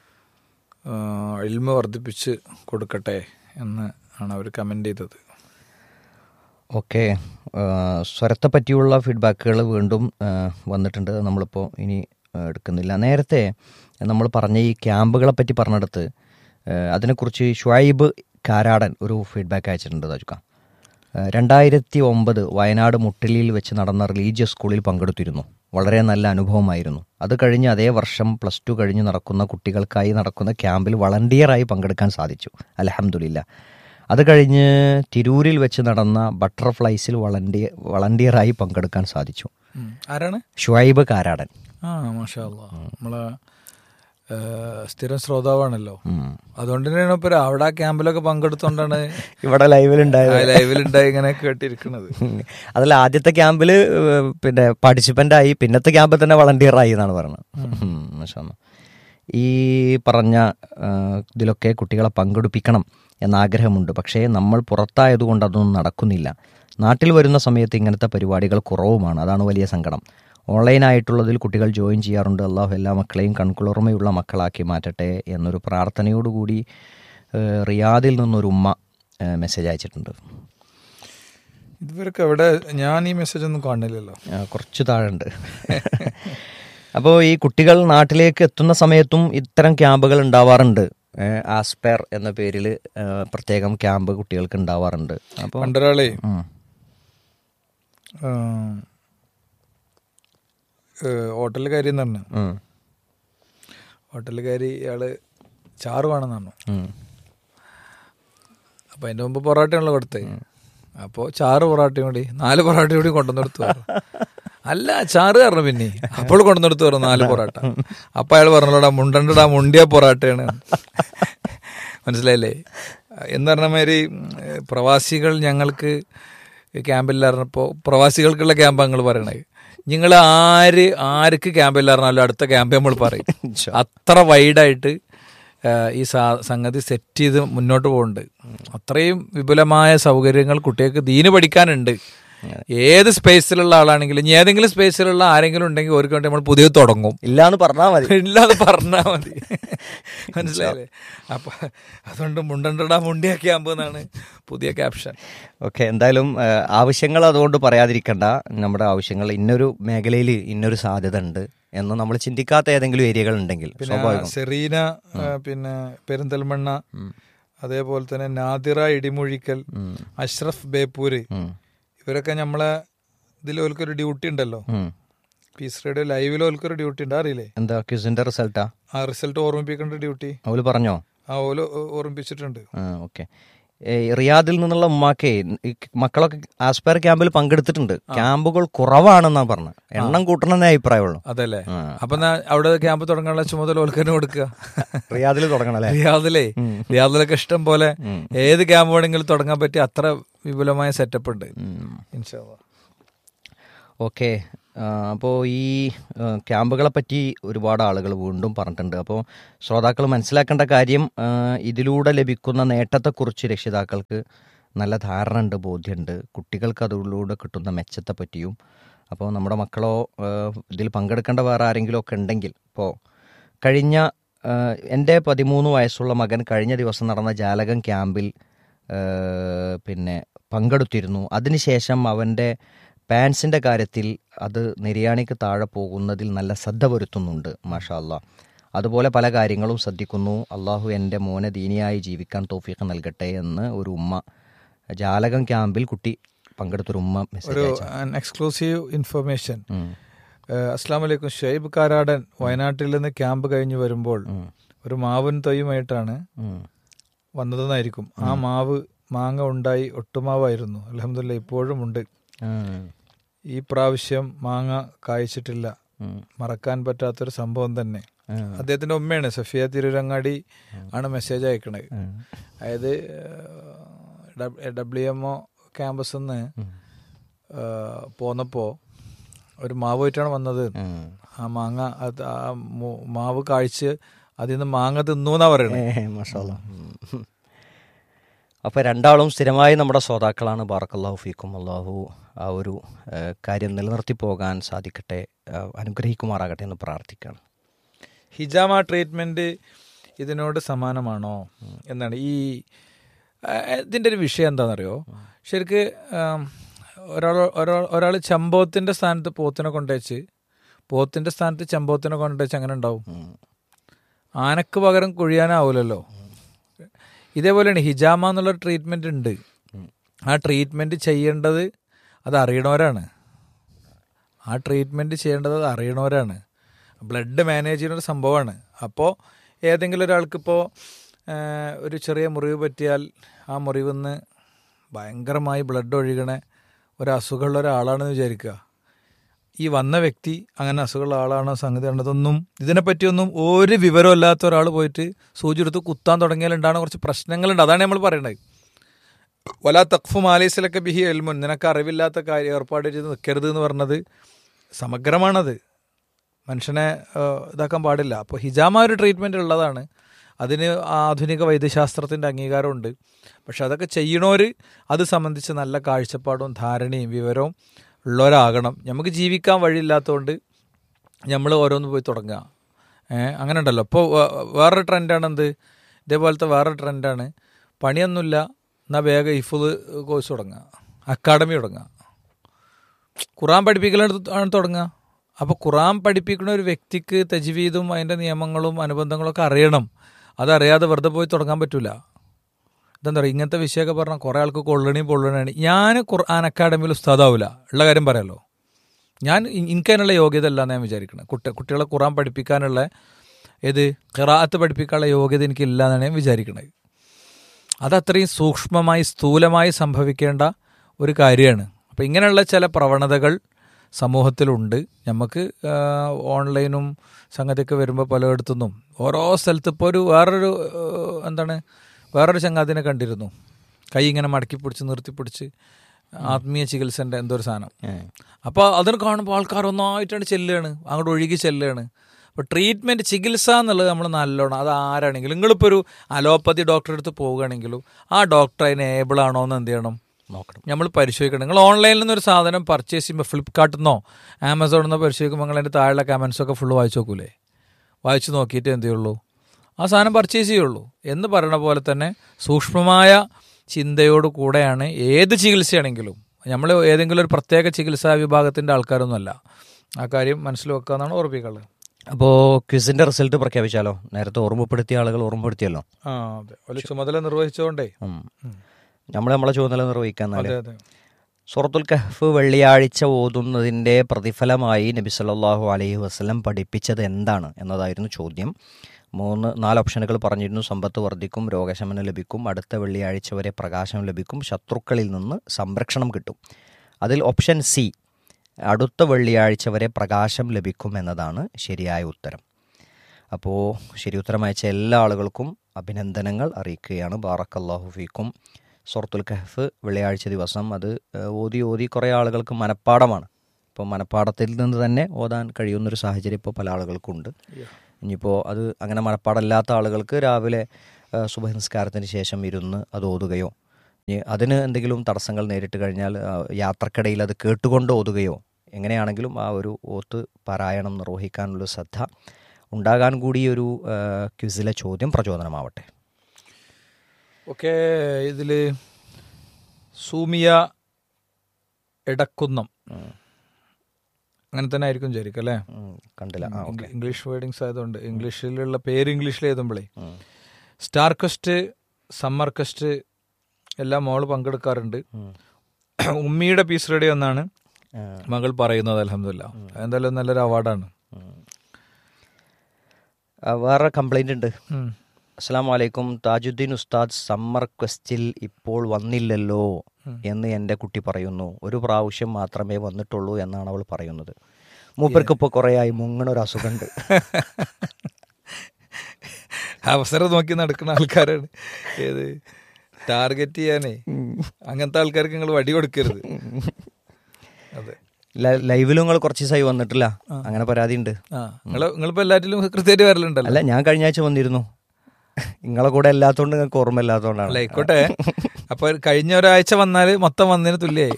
എൽമ വർദ്ധിപ്പിച്ച് കൊടുക്കട്ടെ എന്ന് ആണ് അവർ കമൻ്റ് ചെയ്തത് ഓക്കെ ആ, സ്വരത്തെ പറ്റിയുള്ള ഫീഡ്ബാക്കുകൾ വീണ്ടും ആ, വന്നിട്ടുണ്ട് അത് നമ്മളിപ്പോൾ ഇനി ആ, എടുക്കുന്നില്ല നേരത്തെ നമ്മൾ പറഞ്ഞ ഈ ക്യാമ്പുകളെ പറ്റി പറഞ്ഞെടുത്ത് ആ, അതിനെക്കുറിച്ച് ഷുഐബ് കാരാടൻ ഒരു ഫീഡ്ബാക്ക് അയച്ചിട്ടുണ്ട് താജുക്ക രണ്ടായിരത്തി ഒമ്പത് വയനാട് മുട്ടിലിയിൽ വെച്ച് നടന്ന റിലീജിയസ് സ്കൂളിൽ പങ്കെടുത്തിരുന്നു വളരെ നല്ല അനുഭവമായിരുന്നു അത് കഴിഞ്ഞ് അതേ വർഷം പ്ലസ് ടു കഴിഞ്ഞ് നടക്കുന്ന കുട്ടികൾക്കായി നടക്കുന്ന ക്യാമ്പിൽ വളണ്ടിയറായി പങ്കെടുക്കാൻ സാധിച്ചു അലഹമുല്ല അത് കഴിഞ്ഞ് തിരൂരിൽ വെച്ച് നടന്ന ബട്ടർഫ്ലൈസിൽ വളണ്ടിയ വളണ്ടിയറായി പങ്കെടുക്കാൻ സാധിച്ചു ഉം. ആരാണ് ഷുഐബ് കാരാടൻ ആ മാഷാ അല്ലാ. നമ്മളെ ആ, സ്ഥിരം ശ്രോതാവാണല്ലോ ഉം. അതുകൊണ്ട് തന്നെയാണ് ഇപ്പൊ അവിടെ ആ ക്യാമ്പിലൊക്കെ പങ്കെടുത്തോണ്ടാണ് ഇവിടെ ലൈവിലുണ്ടായത് ലൈവിലുണ്ടായി ഇങ്ങനെ കേട്ടിരിക്കുന്നത് അതിൽ ആദ്യത്തെ ക്യാമ്പിൽ പിന്നെ പാർട്ടിസിപ്പൻ്റ് ആയി പിന്നത്തെ ക്യാമ്പിൽ തന്നെ വളണ്ടിയറായി എന്നാണ് പറയുന്നത് ഉം, മാഷാ അല്ലാ. ഈ പറഞ്ഞ ആ, ഇതിലൊക്കെ കുട്ടികളെ പങ്കെടുപ്പിക്കണം എന്ന ആഗ്രഹമുണ്ട് പക്ഷേ നമ്മൾ പുറത്തായതുകൊണ്ട് അതൊന്നും നടക്കുന്നില്ല നാട്ടിൽ വരുന്ന സമയത്ത് ഇങ്ങനത്തെ പരിപാടികൾ കുറവുമാണ് അതാണ് വലിയ സങ്കടം ഓൺലൈനായിട്ടുള്ളതിൽ കുട്ടികൾ ജോയിൻ ചെയ്യാറുണ്ട് അള്ളാഹു എല്ലാ മക്കളെയും കൺകുളിർമയുള്ള മക്കളാക്കി മാറ്റട്ടെ എന്നൊരു പ്രാർത്ഥനയോടുകൂടി ആ, റിയാദിൽ നിന്നൊരു ഉമ്മ ആ, മെസ്സേജ് അയച്ചിട്ടുണ്ട് ഇതുവരെയൊക്കെ എവിടെ ഞാൻ ഈ മെസ്സേജ് ഒന്നും കാണില്ലല്ലോ ആ, കുറച്ച് താഴുണ്ട് അപ്പോൾ ഈ കുട്ടികൾ നാട്ടിലേക്ക് എത്തുന്ന സമയത്തും ഇത്തരം ക്യാമ്പുകൾ ഉണ്ടാവാറുണ്ട് ഏ, ആസ്പെർ എന്ന പേരിൽ പ്രത്യേകം ക്യാമ്പ് കുട്ടികൾക്ക് ഉണ്ടാവാറുണ്ട് അപ്പോൾ പണ്ടൊരാളെ ഉം. ഹോട്ടലിൽ കയറി എന്ന് പറഞ്ഞു ഉം. ഹോട്ടലിൽ കയറി ഇയാള് ചാറ് വേണമെന്ന് പറഞ്ഞു ഉം. അപ്പൊ അതിന്റെ മുമ്പ് പൊറോട്ടയാണല്ലോ കൊടുത്തത് അപ്പോ ചാറ് പൊറോട്ടയും കൂടി നാല് പൊറോട്ടയും കൂടി കൊണ്ടുവന്നെടുത്തു പറഞ്ഞു. അല്ല ചാറ് കാരണം പിന്നെ അപ്പോൾ കൊണ്ടുവന്നെടുത്തു പറഞ്ഞു നാല് പൊറോട്ട അപ്പൊ അയാൾ പറഞ്ഞോടാ മുണ്ടണ്ടടാ മുണ്ടിയ പൊറോട്ടയാണ് മനസ്സിലായില്ലേ എന്ന് പറഞ്ഞ മാതിരി ഉം, പ്രവാസികൾ ഞങ്ങൾക്ക് ക്യാമ്പില്ലായിരുന്നപ്പോൾ പ്രവാസികൾക്കുള്ള ക്യാമ്പ് ഞങ്ങൾ പറയണത് നിങ്ങൾ ആര് ആർക്ക് ക്യാമ്പില്ലായിരുന്നാലും അടുത്ത ക്യാമ്പ് നമ്മൾ പറയും അത്ര വൈഡായിട്ട് ഈ സാ- സംഗതി സെറ്റ് ചെയ്ത് മുന്നോട്ട് പോകുന്നുണ്ട് അത്രയും വിപുലമായ സൗകര്യങ്ങൾ കുട്ടികൾക്ക് ദീന് പഠിക്കാനുണ്ട് ഏത് സ്പേസിലുള്ള ആളാണെങ്കിലും ഇനി ഏതെങ്കിലും സ്പേസിലുള്ള ആരെങ്കിലും ഉണ്ടെങ്കിൽ അവർക്ക് വേണ്ടി നമ്മൾ പുതിയത് തുടങ്ങും ഇല്ലാന്ന് പറഞ്ഞാൽ മതി ഇല്ലാതെ പറഞ്ഞാൽ മതി മനസ്സിലായില്ലേ അപ്പൊ അതുകൊണ്ട് മുണ്ടണ്ടടാ മുണ്ടിയാക്കിയാകുമ്പോ എന്നാണ് പുതിയ ക്യാപ്ഷൻ ഓക്കെ എന്തായാലും ആ, ആവശ്യങ്ങൾ അതുകൊണ്ട് പറയാതിരിക്കണ്ട നമ്മുടെ ആവശ്യങ്ങൾ ഇന്നൊരു മേഖലയിൽ ഇന്നൊരു സാധ്യത ഉണ്ട് എന്ന് നമ്മൾ ചിന്തിക്കാത്ത ഏതെങ്കിലും ഏരിയകൾ ഉണ്ടെങ്കിൽ പിന്നെ സ്വാഭാവികം സെറീന ആ, പിന്നെ പെരിന്തൽമണ്ണ അതേപോലെ തന്നെ നാദിറ ഇടിമൊഴിക്കൽ അഷ്റഫ് ബേപ്പൂര് ഉം. ഇവരൊക്കെ നമ്മളെ ഇതിൽ ഓൽക്കൊരു ഡ്യൂട്ടി ഉണ്ടല്ലോ ഉം. പീസ് റേഡിയോ ലൈവിൽ ഓൽക്കൊരു ഡ്യൂട്ടി ഉണ്ട് അറിയില്ലേ എന്താ ക്യൂസിന്റെ റിസൾട്ടാ ആ റിസൾട്ട് ഓർമ്മിപ്പിക്കേണ്ട ഡ്യൂട്ടി അവര് പറഞ്ഞോ ആ ഓല് ഓർമ്മിപ്പിച്ചിട്ടുണ്ട് ആ ഓക്കെ റിയാദിൽ നിന്നുള്ള ഉമ്മാക്കേ ഈ മക്കളൊക്കെ ആസ്പയർ ക്യാമ്പിൽ പങ്കെടുത്തിട്ടുണ്ട് ക്യാമ്പുകൾ കുറവാണെന്നാ പറഞ്ഞത് എണ്ണം കൂട്ടണമെന്നേ അഭിപ്രായമുള്ളൂ അതല്ലേ ആ. അപ്പൊ എന്നാ അവിടെ ക്യാമ്പ് തുടങ്ങാനുള്ള ചുമതല ഓൽക്കന്നെ കൊടുക്കുക റിയാദിൽ തുടങ്ങണം അല്ലേ റിയാദിലേ റിയാദിലൊക്കെ ഇഷ്ടം പോലെ ഏത് ക്യാമ്പ് വേണമെങ്കിലും തുടങ്ങാൻ പറ്റിയ അത്ര വിപുലമായ സെറ്റപ്പ് ഉണ്ട് ഇൻഷാ അള്ളാ. ഓക്കെ അപ്പോൾ ഈ ആ, ക്യാമ്പുകളെ പറ്റി ഒരുപാട് ആളുകൾ വീണ്ടും പറഞ്ഞിട്ടുണ്ട് അപ്പോൾ ശ്രോതാക്കൾ മനസ്സിലാക്കേണ്ട കാര്യം ആ, ഇതിലൂടെ ലഭിക്കുന്ന നേട്ടത്തെക്കുറിച്ച് രക്ഷിതാക്കൾക്ക് നല്ല ധാരണ ഉണ്ട് ബോധ്യമുണ്ട് കുട്ടികൾക്ക് അതിലൂടെ കിട്ടുന്ന മെച്ചത്തെ പറ്റിയും അപ്പോൾ നമ്മുടെ മക്കളോ ആ, ഇതിൽ പങ്കെടുക്കേണ്ട വേറെ ആരെങ്കിലും ഒക്കെ ഉണ്ടെങ്കിൽ ഇപ്പോൾ കഴിഞ്ഞ ആ, എൻ്റെ പതിമൂന്ന് വയസ്സുള്ള മകൻ കഴിഞ്ഞ ദിവസം നടന്ന ജാലകം ക്യാമ്പിൽ ആ, പിന്നെ പങ്കെടുത്തിരുന്നു അതിനുശേഷം അവൻ്റെ പാൻസിൻ്റെ കാര്യത്തിൽ അത് നിര്യാണിക്ക് താഴെ പോകുന്നതിൽ നല്ല ശ്രദ്ധ വരുത്തുന്നുണ്ട് മാഷാ അല്ലാ അതുപോലെ പല കാര്യങ്ങളും ശ്രദ്ധിക്കുന്നു അള്ളാഹു എൻ്റെ മോനെ ദീനിയായി ജീവിക്കാൻ തോഫീക്ക് നൽകട്ടെ എന്ന് ഒരു ഉമ്മ ജാലകം ക്യാമ്പിൽ കുട്ടി പങ്കെടുത്തൊരു ഉമ്മ മെസ്സേജ് ഒരു അയച്ചു എക്സ്ക്ലൂസീവ് ഇൻഫർമേഷൻ ഉം. അസ്സാം വലൈക്കും ഷുഹൈബ് കാരാടൻ വയനാട്ടിൽ നിന്ന് ക്യാമ്പ് കഴിഞ്ഞ് വരുമ്പോൾ ഉം. ഒരു മാവൻ തൈയുമായിട്ടാണ് ഉം. വന്നതെന്നായിരിക്കും ആ മാവ് മാങ്ങ ഉണ്ടായി ഒട്ടുമാവായിരുന്നു അലഹമില്ല ഇപ്പോഴും ഉണ്ട് ഉം. ഈ പ്രാവശ്യം മാങ്ങ കായ്ച്ചിട്ടില്ല ഉം. മറക്കാൻ പറ്റാത്തൊരു സംഭവം തന്നെ ഉം. അദ്ദേഹത്തിന്റെ ഉമ്മയാണ് സഫിയ തിരുരങ്ങാടി ആണ് മെസ്സേജ് അയക്കണത് ഉം. അതായത് ഡബ്ല്യു എം ഒ ക്യാമ്പസിൽ നിന്ന് പോന്നപ്പോ ഒരു മാവ് ആയിട്ടാണ് വന്നത് ഉം. ആ മാങ്ങ അത് ആ മു- മാവ് കാഴ്ച അതിൽ നിന്ന് മാങ്ങ തിന്നു എന്നാ പറയണത് ഏ, മാഷാല്ലാ. ഉം. അപ്പൊ രണ്ടാളും സ്ഥിരമായി നമ്മുടെ ശ്രോതാക്കളാണ് ബാറക്കല്ലാഹു ഫീക്കും അള്ളാഹു ആ ഒരു ഏ, കാര്യം നിലനിർത്തി പോകാൻ സാധിക്കട്ടെ ആ, അനുഗ്രഹിക്കുമാറാകട്ടെ എന്ന് പ്രാർത്ഥിക്കുകയാണ് ഹിജാമ ട്രീറ്റ്മെന്റ് ഇതിനോട് സമാനമാണോ എന്നാണ് ഈ ആ, ഇതിന്റെ ഒരു വിഷയം എന്താണെന്നറിയോ ശരിക്ക് ഒരാൾ ഒരാൾ ഒരാൾ ചമ്പവത്തിന്റെ സ്ഥാനത്ത് പോത്തിനെ കൊണ്ടുവച്ച് പോത്തിന്റെ സ്ഥാനത്ത് ചമ്പവത്തിനെ കൊണ്ടുവച്ച് അങ്ങനെ ഉണ്ടാവും ഉം. ആനക്ക് പകരം കുഴിയാനാവൂലല്ലോ ഇതേപോലെയാണ് ഹിജാമ എന്നുള്ള ട്രീറ്റ്മെന്റ് ഉണ്ട് ആ ട്രീറ്റ്മെന്റ് ചെയ്യേണ്ടത് അത് അറിയണവരാണ് ആ ട്രീറ്റ്മെന്റ് ചെയ്യേണ്ടത് അത് അറിയണവരാണ് ബ്ലഡ് മാനേജ് ചെയ്യുന്ന ഒരു സംഭവമാണ് അപ്പോൾ ഏതെങ്കിലും ഒരാൾക്കിപ്പോൾ ഒരു ചെറിയ മുറിവ് പറ്റിയാൽ ആ മുറിവിൽ നിന്ന് ഭയങ്കരമായി ബ്ലഡ് ഒഴുകണ ഒരു അസുഖമുള്ള ഒരാളാണെന്ന് വിചാരിക്കുക ഈ വന്ന വ്യക്തി അങ്ങനെ അസുഖമുള്ള ആളാണോ സംഗതി ഉള്ളതൊന്നും ഇതിനെപ്പറ്റിയൊന്നും ഒരു വിവരമില്ലാത്ത ഒരാൾ പോയിട്ട് സൂചി എടുത്ത് കുത്താൻ തുടങ്ങിയാൽ ഉണ്ടാകുന്ന കുറച്ച് പ്രശ്നങ്ങളുണ്ട് അതാണ് നമ്മൾ പറയണത് വലാ തഖ്ഫു മാലീസിലൊക്കെ ബിഹി എൽമുൻ നിനക്ക് അറിവില്ലാത്ത കാര്യം ഏർപ്പാട് ചെയ്ത് നിൽക്കരുത് എന്ന് പറഞ്ഞത് സമഗ്രമാണത് മനുഷ്യനെ ആ, ഇതാക്കാൻ പാടില്ല അപ്പോൾ ഹിജാമ ഒരു ട്രീറ്റ്മെൻ്റ് ഉള്ളതാണ് അതിന് ആധുനിക വൈദ്യശാസ്ത്രത്തിൻ്റെ അംഗീകാരമുണ്ട് പക്ഷെ അതൊക്കെ ചെയ്യണവർ അത് സംബന്ധിച്ച് നല്ല കാഴ്ചപ്പാടും ധാരണയും വിവരവും ഉള്ളവരാകണം നമുക്ക് ജീവിക്കാൻ വഴിയില്ലാത്തതുകൊണ്ട് നമ്മൾ ഓരോന്ന് പോയി തുടങ്ങുക ഏഹ് അങ്ങനെ ഉണ്ടല്ലോ ഇപ്പോൾ വേറൊരു ട്രെൻഡാണ് എന്ത് ഇതേപോലത്തെ വേറൊരു ട്രെൻഡാണ് പണിയൊന്നുമില്ല എന്നാൽ വേഗം ഇഫുദ് കോഴ്സ് തുടങ്ങുക അക്കാഡമി തുടങ്ങുക ഖുറാൻ പഠിപ്പിക്കലാണ് ആണ് തുടങ്ങുക അപ്പോൾ ഖുറാൻ പഠിപ്പിക്കുന്ന ഒരു വ്യക്തിക്ക് തജ്വീദും അതിൻ്റെ നിയമങ്ങളും അനുബന്ധങ്ങളൊക്കെ അറിയണം അതറിയാതെ വെറുതെ പോയി തുടങ്ങാൻ പറ്റൂല ഇതെന്താ പറയുക ഇങ്ങനത്തെ വിഷയമൊക്കെ പറഞ്ഞാൽ കുറേ ആൾക്ക് കൊള്ളണി പൊള്ളണി ഞാൻ ഖുർആൻ അക്കാഡമിയിൽ ഉസ്താദാവില്ല ഉള്ള കാര്യം പറയാലോ ഞാൻ ഇ- എനിക്ക് അതിനുള്ള യോഗ്യത അല്ല എന്ന് ഞാൻ വിചാരിക്കണം കുട്ടി കുട്ടികളെ ഖുറാൻ പഠിപ്പിക്കാനുള്ള ഏത് ഖിറാഅത്ത് പഠിപ്പിക്കാനുള്ള യോഗ്യത എനിക്കില്ല എന്നാണ് ഞാൻ വിചാരിക്കണത് അത് അത്രയും സൂക്ഷ്മമായി സ്ഥൂലമായി സംഭവിക്കേണ്ട ഒരു കാര്യമാണ് അപ്പം ഇങ്ങനെയുള്ള ചില പ്രവണതകൾ സമൂഹത്തിലുണ്ട് നമുക്ക് ആ, ഓൺലൈനും സംഗതിയൊക്കെ വരുമ്പോൾ പലയിടത്തുനിന്നും ഓരോ സ്ഥലത്ത് ഇപ്പോൾ ഒരു വേറൊരു ആ, എന്താണ് വേറൊരു ചങ്ങാതിനെ കണ്ടിരുന്നു കൈ ഇങ്ങനെ മടക്കി പിടിച്ച് നിർത്തി പിടിച്ച് ആത്മീയ ചികിത്സൻ്റെ എന്തോ ഒരു സാധനം അപ്പോൾ അതിന് കാണുമ്പോൾ ആൾക്കാർ ഒന്നായിട്ടാണ് ചെല്ലുകയാണ് അങ്ങോട്ട് ഒഴുകി ചെല്ലുകയാണ് അപ്പോൾ ട്രീറ്റ്മെൻറ്റ് ചികിത്സ എന്നുള്ളത് നമ്മൾ നല്ലോണം അത് ആരാണെങ്കിലും നിങ്ങളിപ്പോൾ ഒരു അലോപ്പതി ഡോക്ടറെ അടുത്ത് പോവുകയാണെങ്കിലും ആ ഡോക്ടർ അതിന് ഏബിൾ ആണോ എന്ന് എന്ത് ചെയ്യണം നോക്കണം നമ്മൾ പരിശോധിക്കണം നിങ്ങൾ ഓൺലൈനിൽ നിന്ന് ഒരു സാധനം പർച്ചേസ് ചെയ്യുമ്പോൾ ഫ്ലിപ്കാർട്ടിൽ നിന്നോ ആമസോണിൽ നിന്നോ പരിശോധിക്കുമ്പോൾ നിങ്ങൾ അതിൻ്റെ താഴെ കമൻസ് ഒക്കെ ഫുള്ള് വായിച്ചു നോക്കൂലേ വായിച്ചു നോക്കിയിട്ട് എന്ത് ചെയ്യുള്ളൂ ആ സാധനം പർച്ചേസ് ചെയ്യുള്ളൂ എന്ന് പറയുന്ന പോലെ തന്നെ സൂക്ഷ്മമായ ചിന്തയോട് കൂടെയാണ് ഏത് ചികിത്സയാണെങ്കിലും നമ്മൾ ഏതെങ്കിലും ഒരു പ്രത്യേക ചികിത്സാ വിഭാഗത്തിൻ്റെ ആൾക്കാരൊന്നുമല്ല ആ കാര്യം മനസ്സിൽ വെക്കുക എന്നാണ് ഓർമ്മിക്കാനുള്ളത് അപ്പോൾ ക്വിസിന്റെ റിസൾട്ട് പ്രഖ്യാപിച്ചാലോ നേരത്തെ ഓർമ്മപ്പെടുത്തിയ ആളുകൾ ഓർമ്മപ്പെടുത്തിയല്ലോ ആ അതെ ഒരു ചുമതല നിർവഹിച്ചുകൊണ്ടേ നമ്മൾ നമ്മളെ ചുമതല നിർവഹിക്കാൻ അതെ അതെ സൂറത്തുൽ കഹ്ഫ് വെള്ളിയാഴ്ച ഓതുന്നതിൻ്റെ പ്രതിഫലമായി നബി സല്ലല്ലാഹു അലൈഹി വസല്ലം പഠിപ്പിച്ചത് എന്താണ് എന്നതായിരുന്നു ചോദ്യം മൂന്ന് നാല് ഓപ്ഷനുകൾ പറഞ്ഞിരുന്നു സമ്പത്ത് വർദ്ധിക്കും രോഗശമനം ലഭിക്കും അടുത്ത വെള്ളിയാഴ്ച വരെ പ്രകാശം ലഭിക്കും ശത്രുക്കളിൽ നിന്ന് സംരക്ഷണം കിട്ടും അതിൽ ഓപ്ഷൻ സി അടുത്ത വെള്ളിയാഴ്ച വരെ പ്രകാശം ലഭിക്കും എന്നതാണ് ശരിയായ ഉത്തരം അപ്പോൾ ശരി ഉത്തരം അയച്ച എല്ലാ ആളുകൾക്കും അഭിനന്ദനങ്ങൾ അറിയിക്കുകയാണ് ബാറക്കല്ലാഹു ഫീക്കും സൂറത്തുൽ കഹ്ഫ് വെള്ളിയാഴ്ച ദിവസം അത് ഏഹ്, ഓതി ഓതി കുറേ ആളുകൾക്ക് മനഃപ്പാടമാണ് ഇപ്പോൾ മനപ്പാടത്തിൽ നിന്ന് തന്നെ ഓതാൻ കഴിയുന്നൊരു സാഹചര്യം ഇപ്പോൾ പല ആളുകൾക്കുണ്ട് ഇനിയിപ്പോൾ അത് അങ്ങനെ മനപ്പാടമില്ലാത്ത ആളുകൾക്ക് രാവിലെ ആ, സുബഹി നിസ്കാരത്തിന് ശേഷം ഇരുന്ന് അത് ഓതുകയോ ഇനി അതിന് എന്തെങ്കിലും തടസ്സങ്ങൾ നേരിട്ട് കഴിഞ്ഞാൽ ആ, യാത്രക്കിടയിൽ അത് കേട്ടുകൊണ്ട് ഓതുകയോ എങ്ങനെയാണെങ്കിലും ആ ഒരു ഓത്ത് പാരായണം നിർവഹിക്കാനുള്ള ശ്രദ്ധ ഉണ്ടാകാൻ കൂടി ഒരു ആ, ക്വിസിലെ ചോദ്യം പ്രചോദനമാവട്ടെ ഓക്കെ ഇതിൽ സൂമിയ എടക്കുന്നം അങ്ങനെ തന്നെ ആയിരിക്കും വിചാരിക്കും അല്ലേ ഉം, കണ്ടില്ല ആ ഓക്കെ ഇംഗ്ലീ- ഇംഗ്ലീഷ് വേർഡിങ്സ് ആയതുകൊണ്ട് ഇംഗ്ലീഷിലുള്ള പേര് ഇംഗ്ലീഷിൽ എഴുതുമ്പോഴേ സ്റ്റാർ കസ്റ്റ് സമ്മർ കസ്റ്റ് എല്ലാം മോള് പങ്കെടുക്കാറുണ്ട് ഉമ്മിയുടെ പീസ് റെഡി എന്നാണ് മകൾ പറയുന്നത് അലഹമില്ല എന്തായാലും നല്ലൊരു അവാർഡാണ് വേറെ കംപ്ലൈന്റ് ഉണ്ട് ഉം. അസ്സാം വലൈക്കും താജുദ്ദീൻ ഉസ്താദ് സമ്മർ ക്വസ്റ്റിൽ ഇപ്പോൾ വന്നില്ലല്ലോ എന്ന് എൻ്റെ കുട്ടി പറയുന്നു ഒരു പ്രാവശ്യം മാത്രമേ വന്നിട്ടുള്ളൂ എന്നാണ് അവൾ പറയുന്നത് മൂപ്പർക്ക് ഇപ്പോൾ കുറേ ആയി മുങ്ങണ ഒരു അസുഖമുണ്ട് അവസരം നോക്കി നടക്കുന്ന ആൾക്കാരാണ് ഏത് ടാർഗറ്റ് ചെയ്യാനേ അങ്ങനത്തെ ആൾക്കാർക്ക് നിങ്ങൾ വടി കൊടുക്കരുത് അതെ ല- ലൈവിലും നിങ്ങൾ കുറച്ച് ദിവസമായി വന്നിട്ടില്ല അങ്ങനെ പരാതി ഉണ്ട് ആ നിങ്ങൾ നിങ്ങളിപ്പോ എല്ലാറ്റിലും കൃത്യമായിട്ട് വരലുണ്ടല്ലോ അല്ല ഞാൻ കഴിഞ്ഞ ആഴ്ച വന്നിരുന്നു നിങ്ങളെ കൂടെ അല്ലാത്തതുകൊണ്ട് നിങ്ങൾക്ക് ഓർമ്മ അല്ല ഇല്ലാത്തതുകൊണ്ടാണ് ആയിക്കോട്ടെ അപ്പൊ കഴിഞ്ഞ ഒരാഴ്ച വന്നാല് മൊത്തം വന്നതിന് തുല്യായി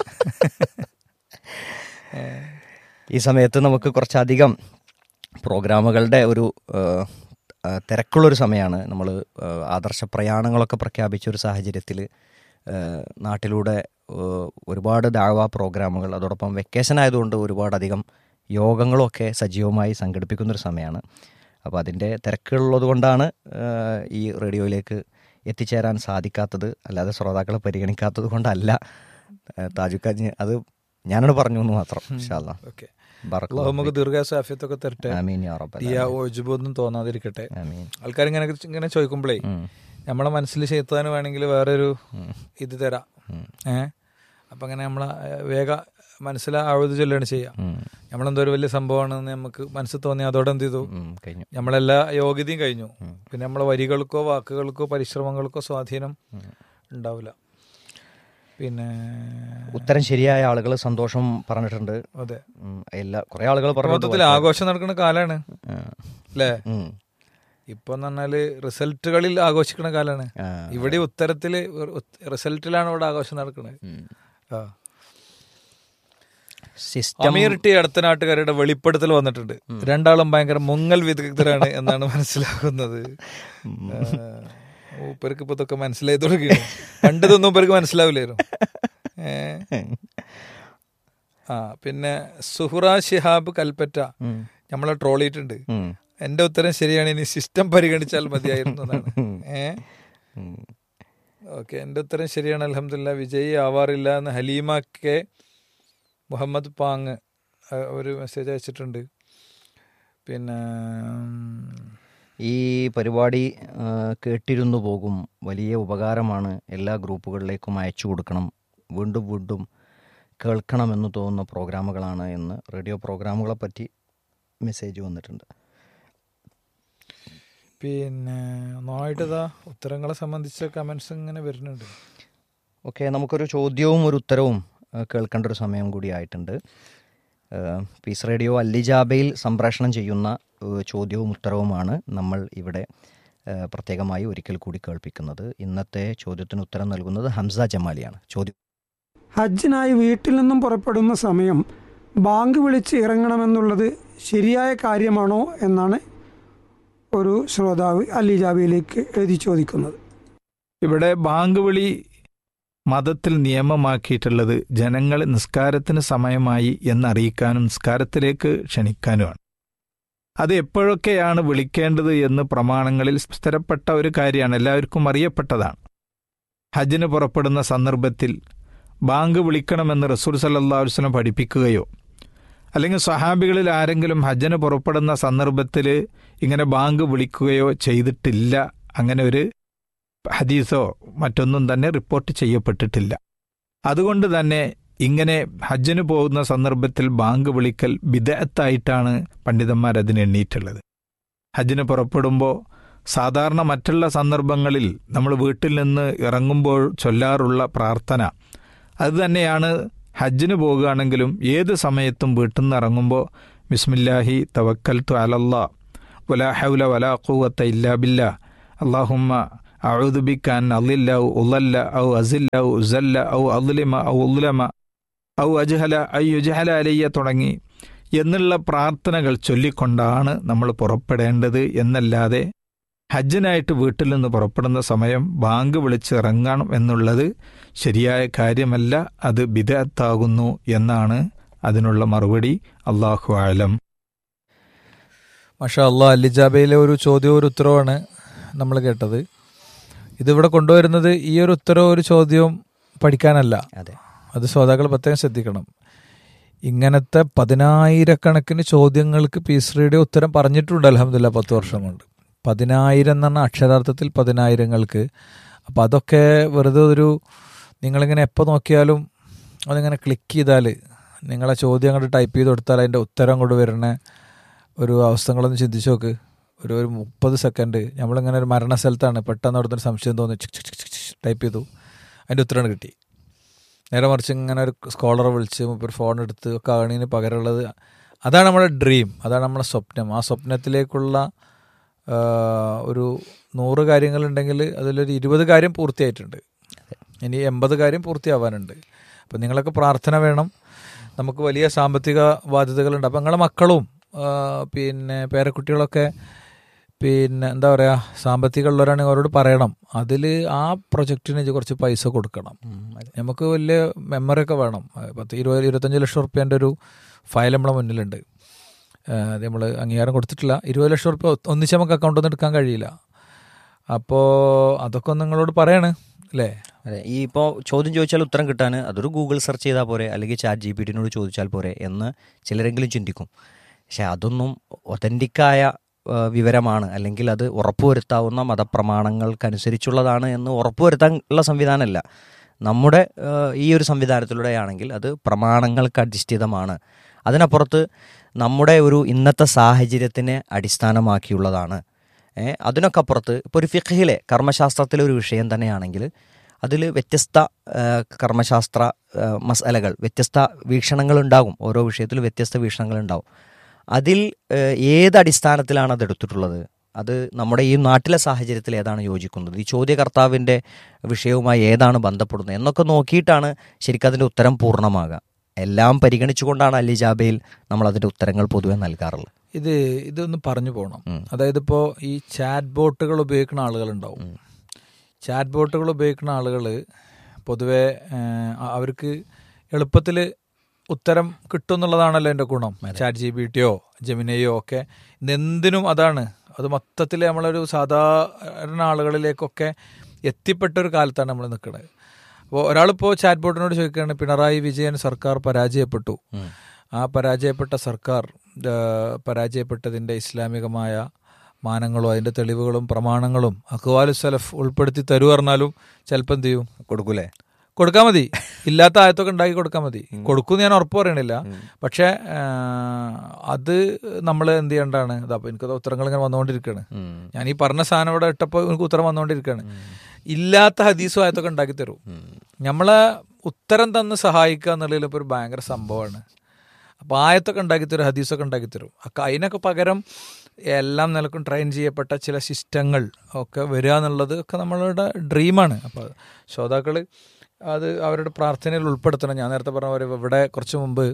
ഈ സമയത്ത് നമുക്ക് കുറച്ചധികം പ്രോഗ്രാമുകളുടെ ഒരു ആ, ആ, തിരക്കുള്ളൊരു സമയമാണ് നമ്മൾ ആദർശ പ്രയാണങ്ങളൊക്കെ പ്രഖ്യാപിച്ച ഒരു സാഹചര്യത്തിൽ നാട്ടിലൂടെ ആ, ഒരുപാട് ദാഴ്വ പ്രോഗ്രാമുകൾ അതോടൊപ്പം വെക്കേഷൻ ആയതുകൊണ്ട് ഒരുപാടധികം യോഗങ്ങളൊക്കെ സജീവമായി സംഘടിപ്പിക്കുന്നൊരു സമയമാണ് അപ്പോൾ അതിൻ്റെ തിരക്കുള്ളത് കൊണ്ടാണ് ആ, ഈ റേഡിയോയിലേക്ക് എത്തിച്ചേരാൻ സാധിക്കാത്തത് അല്ലാതെ ശ്രോതാക്കളെ പരിഗണിക്കാത്തത് കൊണ്ടല്ല താജുക്കാജ് അത് ഞാനോട് പറഞ്ഞു എന്ന് മാത്രം ഇൻഷാല്ലാ. ഓക്കെ ബറക്കല്ലാഹു നമുക്ക് ദീർഘാസാഫ്യത്തൊക്കെ തരട്ടെ ആമീൻ യാ റബ്ബൽ ദിയ ഒഴിബൊന്നും തോന്നാതിരിക്കട്ടെ ആമീൻ ആൾക്കാർ ഇങ്ങനെ ഇങ്ങനെ ചോദിക്കുമ്പോഴേ ഉം. നമ്മളെ മനസ്സിൽ ചെയ്ത്താൻ വേണമെങ്കിൽ വേറൊരു ഇത് തരാം ഏ അപ്പൊ അങ്ങനെ നമ്മളെ ഏ, വേഗ മനസ്സിൽ ആഴുത് ചൊല്ലാണ് ചെയ്യാം ഉം. നമ്മളെന്തോ ഒരു വലിയ സംഭവമാണെന്ന് നമുക്ക് മനസ്സിൽ തോന്നി അതോടെ എന്ത് ചെയ്തു ഉം, കഴിഞ്ഞു നമ്മളെല്ലാ യോഗ്യതയും കഴിഞ്ഞു പിന്നെ നമ്മളെ വരികൾക്കോ വാക്കുകൾക്കോ പരിശ്രമങ്ങൾക്കോ സ്വാധീനം ഉണ്ടാവില്ല പിന്നെ ഉത്തരം ശരിയായ ആളുകൾ സന്തോഷം പറഞ്ഞിട്ടുണ്ട് അതെ ഉം, എല്ലാ കുറെ ആളുകൾ പറഞ്ഞു മൊത്തത്തിൽ ആഘോഷം നടക്കുന്ന കാലാണ് അല്ലേ ഉം. ഇപ്പൊ എന്ന് പറഞ്ഞാല് റിസൾട്ടുകളിൽ ആഘോഷിക്കുന്ന കാലാണ് ആ. ഇവിടെ ഉത്തരത്തില് ഉത്ത- റിസൾട്ടിലാണ് ഇവിടെ ആഘോഷം നടക്കുന്നത് ആ സിസ്റ്റം അമീർ ടി അടുത്ത നാട്ടുകാരുടെ വെളിപ്പെടുത്തൽ വന്നിട്ടുണ്ട് രണ്ടാളും ഭയങ്കര മുങ്ങൽ വിദഗ്ധരാണ് എന്നാണ് മനസ്സിലാകുന്നത് ആ, മൂപ്പർക്ക് ഇപ്പൊ ഇതൊക്കെ മനസ്സിലായി തുടങ്ങിയാണ് പണ്ടിതൊന്നും മൂപ്പർക്ക് മനസ്സിലാവില്ലായിരുന്നു ഏ ആ പിന്നെ സുഹ്റ ഷിഹാബ് കൽപ്പറ്റ നമ്മളെ ട്രോൾ ചെയ്തിട്ടുണ്ട് ഉം. എന്റെ ഉത്തരം ശരിയാണ് ഇനി സിസ്റ്റം പരിഗണിച്ചാൽ മതിയായിരുന്നു എന്നാണ് ഏ ഉം. ഓക്കെ എന്റെ ഉത്തരം ശരിയാണ് അലഹമില്ല വിജയി ആവാറില്ല എന്ന് ഹലീമ കെ മുഹമ്മദ് പാങ് ആ, ഒരു മെസ്സേജ് അയച്ചിട്ടുണ്ട് പിന്നെ ഉം, ഈ പരിപാടി ആ, കേട്ടിരുന്നു പോകും വലിയ ഉപകാരമാണ് എല്ലാ ഗ്രൂപ്പുകളിലേക്കും അയച്ചു കൊടുക്കണം വീണ്ടും വീണ്ടും കേൾക്കണമെന്ന് തോന്നുന്ന പ്രോഗ്രാമുകളാണ് എന്ന് റേഡിയോ പ്രോഗ്രാമുകളെ പറ്റി മെസ്സേജ് വന്നിട്ടുണ്ട് പിന്നെ ഒന്നായിട്ട് ഇതാ ഉത്തരങ്ങളെ സംബന്ധിച്ച കമന്റ്സ് ഇങ്ങനെ വരുന്നുണ്ട് ഓക്കെ നമുക്കൊരു ചോദ്യവും ഒരു ഉത്തരവും ആ, കേൾക്കേണ്ട ഒരു സമയം കൂടി ആയിട്ടുണ്ട് ആ, പീസ് റേഡിയോ അല്ലിജാബയിൽ സംപ്രേഷണം ചെയ്യുന്ന ആ, ചോദ്യവും ഉത്തരവുമാണ് നമ്മൾ ഇവിടെ ആ, പ്രത്യേകമായി ഒരിക്കൽ കൂടി കേൾപ്പിക്കുന്നത് ഇന്നത്തെ ചോദ്യത്തിന് ഉത്തരം നൽകുന്നത് ഹംസ ജമാലിയാണ് ചോദ്യം ഹജ്ജിനായി വീട്ടിൽ നിന്നും പുറപ്പെടുന്ന സമയം ബാങ്ക് വിളിച്ച് ഇറങ്ങണമെന്നുള്ളത് ശരിയായ കാര്യമാണോ എന്നാണ് ഒരു ശ്രോതാവ് അലിജാബിയിലേക്ക് എഴുതി ചോദിക്കുന്നത് ഇവിടെ ബാങ്ക് വിളി മതത്തിൽ നിയമമാക്കിയിട്ടുള്ളത് ജനങ്ങളെ നിസ്കാരത്തിന് സമയമായി എന്നറിയിക്കാനും നിസ്കാരത്തിലേക്ക് ക്ഷണിക്കാനുമാണ് അത് എപ്പോഴൊക്കെയാണ് വിളിക്കേണ്ടത് എന്ന് പ്രമാണങ്ങളിൽ സ്ഥിരപ്പെട്ട ഒരു കാര്യമാണ് എല്ലാവർക്കും അറിയപ്പെട്ടതാണ് ഹജ്ജിന് പുറപ്പെടുന്ന സന്ദർഭത്തിൽ ബാങ്ക് വിളിക്കണമെന്ന് റസൂൽ സല്ലല്ലാഹു അലൈഹി വസല്ലം പഠിപ്പിക്കുകയോ അല്ലെങ്കിൽ സ്വഹാബികളിൽ ആരെങ്കിലും ഹജ്ജിന് പുറപ്പെടുന്ന സന്ദർഭത്തിൽ ഇങ്ങനെ ബാങ്ക് വിളിക്കുകയോ ചെയ്തിട്ടില്ല അങ്ങനെ ഒരു ഹദീസോ മറ്റൊന്നും തന്നെ റിപ്പോർട്ട് ചെയ്യപ്പെട്ടിട്ടില്ല അതുകൊണ്ട് തന്നെ ഇങ്ങനെ ഹജ്ജിന് പോകുന്ന സന്ദർഭത്തിൽ ബാങ്ക് വിളിക്കൽ ബിദഅത്തായിട്ടാണ് പണ്ഡിതന്മാർ അതിന് എണ്ണീറ്റുള്ളത് ഹജ്ജിന് പുറപ്പെടുമ്പോൾ സാധാരണ മറ്റുള്ള സന്ദർഭങ്ങളിൽ നമ്മൾ വീട്ടിൽ നിന്ന് ഇറങ്ങുമ്പോൾ ചൊല്ലാറുള്ള പ്രാർത്ഥന അത് തന്നെയാണ് ഹജ്ജിന് പോകുകയാണെങ്കിലും ഏത് സമയത്തും വീട്ടിൽ നിന്ന് ഇറങ്ങുമ്പോൾ ബിസ്മില്ലാഹി തവക്കൽ തു അലല്ലാ വലാ ഹൗല വലാ ഖൂവത്ത ഇല്ലാ ബില്ലാ അള്ളാഹുമ്മ അഴുദുബിക്കാൻ അല്ലില്ല ഉള്ളല്ല ഔ അസില്ല ഔ ഉസല്ല ഔ അദ്ലിമ ഔ ഉദ്ലമ ഔ അജ്ഹല ഐ യുജഹല അലയ്യ തുടങ്ങി എന്നുള്ള പ്രാർത്ഥനകൾ ചൊല്ലിക്കൊണ്ടാണ് നമ്മൾ പുറപ്പെടേണ്ടത് എന്നല്ലാതെ ഹജ്ജിനായിട്ട് വീട്ടിൽ നിന്ന് പുറപ്പെടുന്ന സമയം ബാങ്ക് വിളിച്ചിറങ്ങണം എന്നുള്ളത് ശരിയായ കാര്യമല്ല അത് ബിദത്താകുന്നു എന്നാണ് അതിനുള്ള മറുപടി അള്ളാഹു ആലം മഷാ അള്ളാഹ് അല്ലിജാബയിലെ ഒരു ചോദ്യവും ഒരു ഉത്തരവാണ് നമ്മൾ കേട്ടത് ഇതിവിടെ കൊണ്ടുവരുന്നത് ഈ ഒരു ഉത്തരവും ഒരു ചോദ്യവും പഠിക്കാനല്ല അതെ അത് ശ്രോതാക്കൾ പ്രത്യേകം ശ്രദ്ധിക്കണം ഇങ്ങനത്തെ പതിനായിരക്കണക്കിന് ചോദ്യങ്ങൾക്ക് പീസ് റേഡിയോ ഉത്തരം പറഞ്ഞിട്ടുണ്ട് അലഹമില്ല പത്ത് വർഷം കൊണ്ട് പതിനായിരം എന്ന് പറഞ്ഞാൽ അക്ഷരാർത്ഥത്തിൽ പതിനായിരങ്ങൾക്ക് അപ്പം അതൊക്കെ വെറുതെ ഒരു നിങ്ങളിങ്ങനെ എപ്പോൾ നോക്കിയാലും അതിങ്ങനെ ക്ലിക്ക് ചെയ്താൽ നിങ്ങളെ ചോദ്യം അങ്ങോട്ട് ടൈപ്പ് ചെയ്ത് കൊടുത്താൽ അതിൻ്റെ ഉത്തരം അങ്ങോട്ട് വരണ ഒരു അവസ്ഥകളൊന്ന് ചിന്തിച്ച് നോക്ക് ഒരു ഒരു മുപ്പത് സെക്കൻഡ് നമ്മളിങ്ങനെ ഒരു മരണസ്ഥലത്താണ് പെട്ടെന്ന് അവിടുത്തെ ഒരു സംശയം തോന്നി ടൈപ്പ് ചെയ്തു അതിൻ്റെ ഉത്തരം കിട്ടി നേരെ മറിച്ച് ഇങ്ങനെ ഒരു സ്കോളറെ വിളിച്ച് ഒരു ഫോൺ എടുത്ത് ഒക്കെ ആകണതിന് പകരമുള്ളത് അതാണ് നമ്മുടെ ഡ്രീം അതാണ് നമ്മുടെ സ്വപ്നം ആ സ്വപ്നത്തിലേക്കുള്ള ആ, ഒരു നൂറ് കാര്യങ്ങളുണ്ടെങ്കിൽ അതിലൊരു ഇരുപത് കാര്യം പൂർത്തിയായിട്ടുണ്ട് ഇനി എൺപത് കാര്യം പൂർത്തിയാവാനുണ്ട് അപ്പം നിങ്ങളൊക്കെ പ്രാർത്ഥന വേണം നമുക്ക് വലിയ സാമ്പത്തിക ബാധ്യതകളുണ്ട് അപ്പം നിങ്ങളെ മക്കളും ആ, പിന്നെ പേരക്കുട്ടികളൊക്കെ പിന്നെ എന്താ പറയുക സാമ്പത്തികം ഉള്ളവരാണെങ്കിൽ അവരോട് പറയണം അതിൽ ആ പ്രൊജക്റ്റിന് ഇജ്ജ് കുറച്ച് പൈസ കൊടുക്കണം നമുക്ക് വലിയ മെമ്മറി ഒക്കെ വേണം അഹ് പത്ത് ഇരുപത് ഇരുപത്തഞ്ച് ലക്ഷം റുപ്യേൻ്റെ ഒരു ഫയൽ നമ്മളെ മുന്നിലുണ്ട് അത് നമ്മൾ അംഗീകാരം കൊടുത്തിട്ടില്ല ഇരുപത് ലക്ഷം റുപ്യ ഒന്നിച്ച് നമുക്ക് അക്കൗണ്ടിൽ നിന്ന് എടുക്കാൻ കഴിയില്ല അപ്പോൾ അതൊക്കെ ഒന്ന് നിങ്ങളോട് പറയാണ് അല്ലേ അതെ ഈ ഇപ്പോൾ ചോദ്യം ചോദിച്ചാൽ ഉത്തരം കിട്ടാൻ അതൊരു ഗൂഗിൾ സെർച്ച് ചെയ്താൽ പോരെ അല്ലെങ്കിൽ ചാറ്റ് ജി പി ടിനോട് ചോദിച്ചാൽ പോരെ എന്ന് ചിലരെങ്കിലും ചിന്തിക്കും പക്ഷെ അതൊന്നും ഒതൻറ്റിക്കായ വിവരമാണ് അല്ലെങ്കിൽ അത് ഉറപ്പുവരുത്താവുന്ന മതപ്രമാണങ്ങൾക്കനുസരിച്ചുള്ളതാണ് എന്ന് ഉറപ്പുവരുത്താൻ ഉള്ള സംവിധാനമല്ല നമ്മുടെ ആ, ഈ ഒരു സംവിധാനത്തിലൂടെയാണെങ്കിൽ അത് പ്രമാണങ്ങൾക്ക് അധിഷ്ഠിതമാണ് അതിനപ്പുറത്ത് നമ്മുടെ ഒരു ഇന്നത്തെ സാഹചര്യത്തിനെ അടിസ്ഥാനമാക്കിയുള്ളതാണ് ഏ, അതിനൊക്കെ അപ്പുറത്ത് ഇപ്പോൾ ഒരു ഫിഖിലെ കർമ്മശാസ്ത്രത്തിലെ ഒരു വിഷയം തന്നെയാണെങ്കിൽ അതിൽ വ്യത്യസ്ത ആ, കർമ്മശാസ്ത്ര ആ, മസാലകൾ വ്യത്യസ്ത വീക്ഷണങ്ങളുണ്ടാകും ഓരോ വിഷയത്തിലും വ്യത്യസ്ത വീക്ഷണങ്ങളുണ്ടാവും അതിൽ ആ, ഏത് അടിസ്ഥാനത്തിലാണ് അത് എടുത്തിട്ടുള്ളത് അത് നമ്മുടെ ഈ നാട്ടിലെ സാഹചര്യത്തിൽ ഏതാണ് യോജിക്കുന്നത് ഈ ചോദ്യകർത്താവിൻ്റെ വിഷയവുമായി ഏതാണ് ബന്ധപ്പെടുന്നത് എന്നൊക്കെ നോക്കിയിട്ടാണ് ശരിക്കും അതിൻ്റെ ഉത്തരം പൂർണ്ണമാകുക എല്ലാം പരിഗണിച്ചുകൊണ്ടാണ് അലി ജാബയിൽ നമ്മൾ അതിൻ്റെ ഉത്തരങ്ങൾ പൊതുവെ നൽകാറുള്ളത് ഇത് ഇതൊന്ന് പറഞ്ഞു പോകണം ഉം. അതായത് ഇപ്പോൾ ഈ ചാറ്റ് ബോട്ടുകൾ ഉപയോഗിക്കുന്ന ആളുകളുണ്ടാവും ചാറ്റ് ബോട്ടുകൾ ഉപയോഗിക്കുന്ന ആളുകൾ പൊതുവെ ഏഹ്, അ- അവർക്ക് എളുപ്പത്തിൽ ഉത്തരം കിട്ടും എന്നുള്ളതാണല്ലോ എൻ്റെ ഗുണം ചാറ്റ് ജി ബി ടിയോ ജമിനയോ ഒക്കെ ഇന്നെന്തിനും അതാണ് അത് മൊത്തത്തിൽ നമ്മളൊരു സാധാരണ ആളുകളിലേക്കൊക്കെ എത്തിപ്പെട്ട ഒരു കാലത്താണ് നമ്മൾ നിൽക്കുന്നത് അപ്പോൾ ഒരാളിപ്പോൾ ചാറ്റ് ബോട്ടിനോട് ചോദിക്കുകയാണ് പിണറായി വിജയൻ സർക്കാർ പരാജയപ്പെട്ടു ആ പരാജയപ്പെട്ട സർക്കാർ ആ, പരാജയപ്പെട്ടതിൻ്റെ ഇസ്ലാമികമായ മാനങ്ങളും അതിൻ്റെ തെളിവുകളും പ്രമാണങ്ങളും അക്വാലു സലഫ് ഉൾപ്പെടുത്തി തരൂ പറഞ്ഞാലും ചിലപ്പോൾ എന്ത് ചെയ്യും കൊടുക്കൂലേ കൊടുക്കാൻ മതി ഇല്ലാത്ത ആയത്തൊക്കെ ഉണ്ടാക്കി കൊടുക്കാൻ മതി കൊടുക്കും ഞാൻ ഉറപ്പ് പറയണില്ല പക്ഷേ ആ, അത് നമ്മൾ എന്ത് ചെയ്യേണ്ടതാണ് അതപ്പോൾ എനിക്കത് ഉത്തരങ്ങൾ ഇങ്ങനെ വന്നുകൊണ്ടിരിക്കുകയാണ് ഞാൻ ഈ പറഞ്ഞ സാധനം ഇവിടെ ഇട്ടപ്പോൾ എനിക്ക് ഉത്തരം വന്നുകൊണ്ടിരിക്കുകയാണ് ഇല്ലാത്ത ഹദീസും ആയത്തൊക്കെ ഉണ്ടാക്കി തരും നമ്മളെ ഉത്തരം തന്ന് സഹായിക്കുക എന്നുള്ളതിൽ ഇപ്പോൾ ഒരു ഭയങ്കര സംഭവമാണ് അപ്പോൾ ആയത്തൊക്കെ ഉണ്ടാക്കി തരും ഹദീസൊക്കെ ഉണ്ടാക്കി തരും അക്ക അതിനൊക്കെ പകരം എല്ലാം നിലക്കും ട്രെയിൻ ചെയ്യപ്പെട്ട ചില സിസ്റ്റങ്ങൾ ഒക്കെ വരിക എന്നുള്ളത് ഒക്കെ നമ്മളുടെ ഡ്രീമാണ് അപ്പോൾ ശ്രോതാക്കൾ അത് അവരുടെ പ്രാർത്ഥനയിൽ ഉൾപ്പെടുത്തണം ഞാൻ നേരത്തെ പറഞ്ഞ പോലെ ഇവിടെ കുറച്ച് മുമ്പ്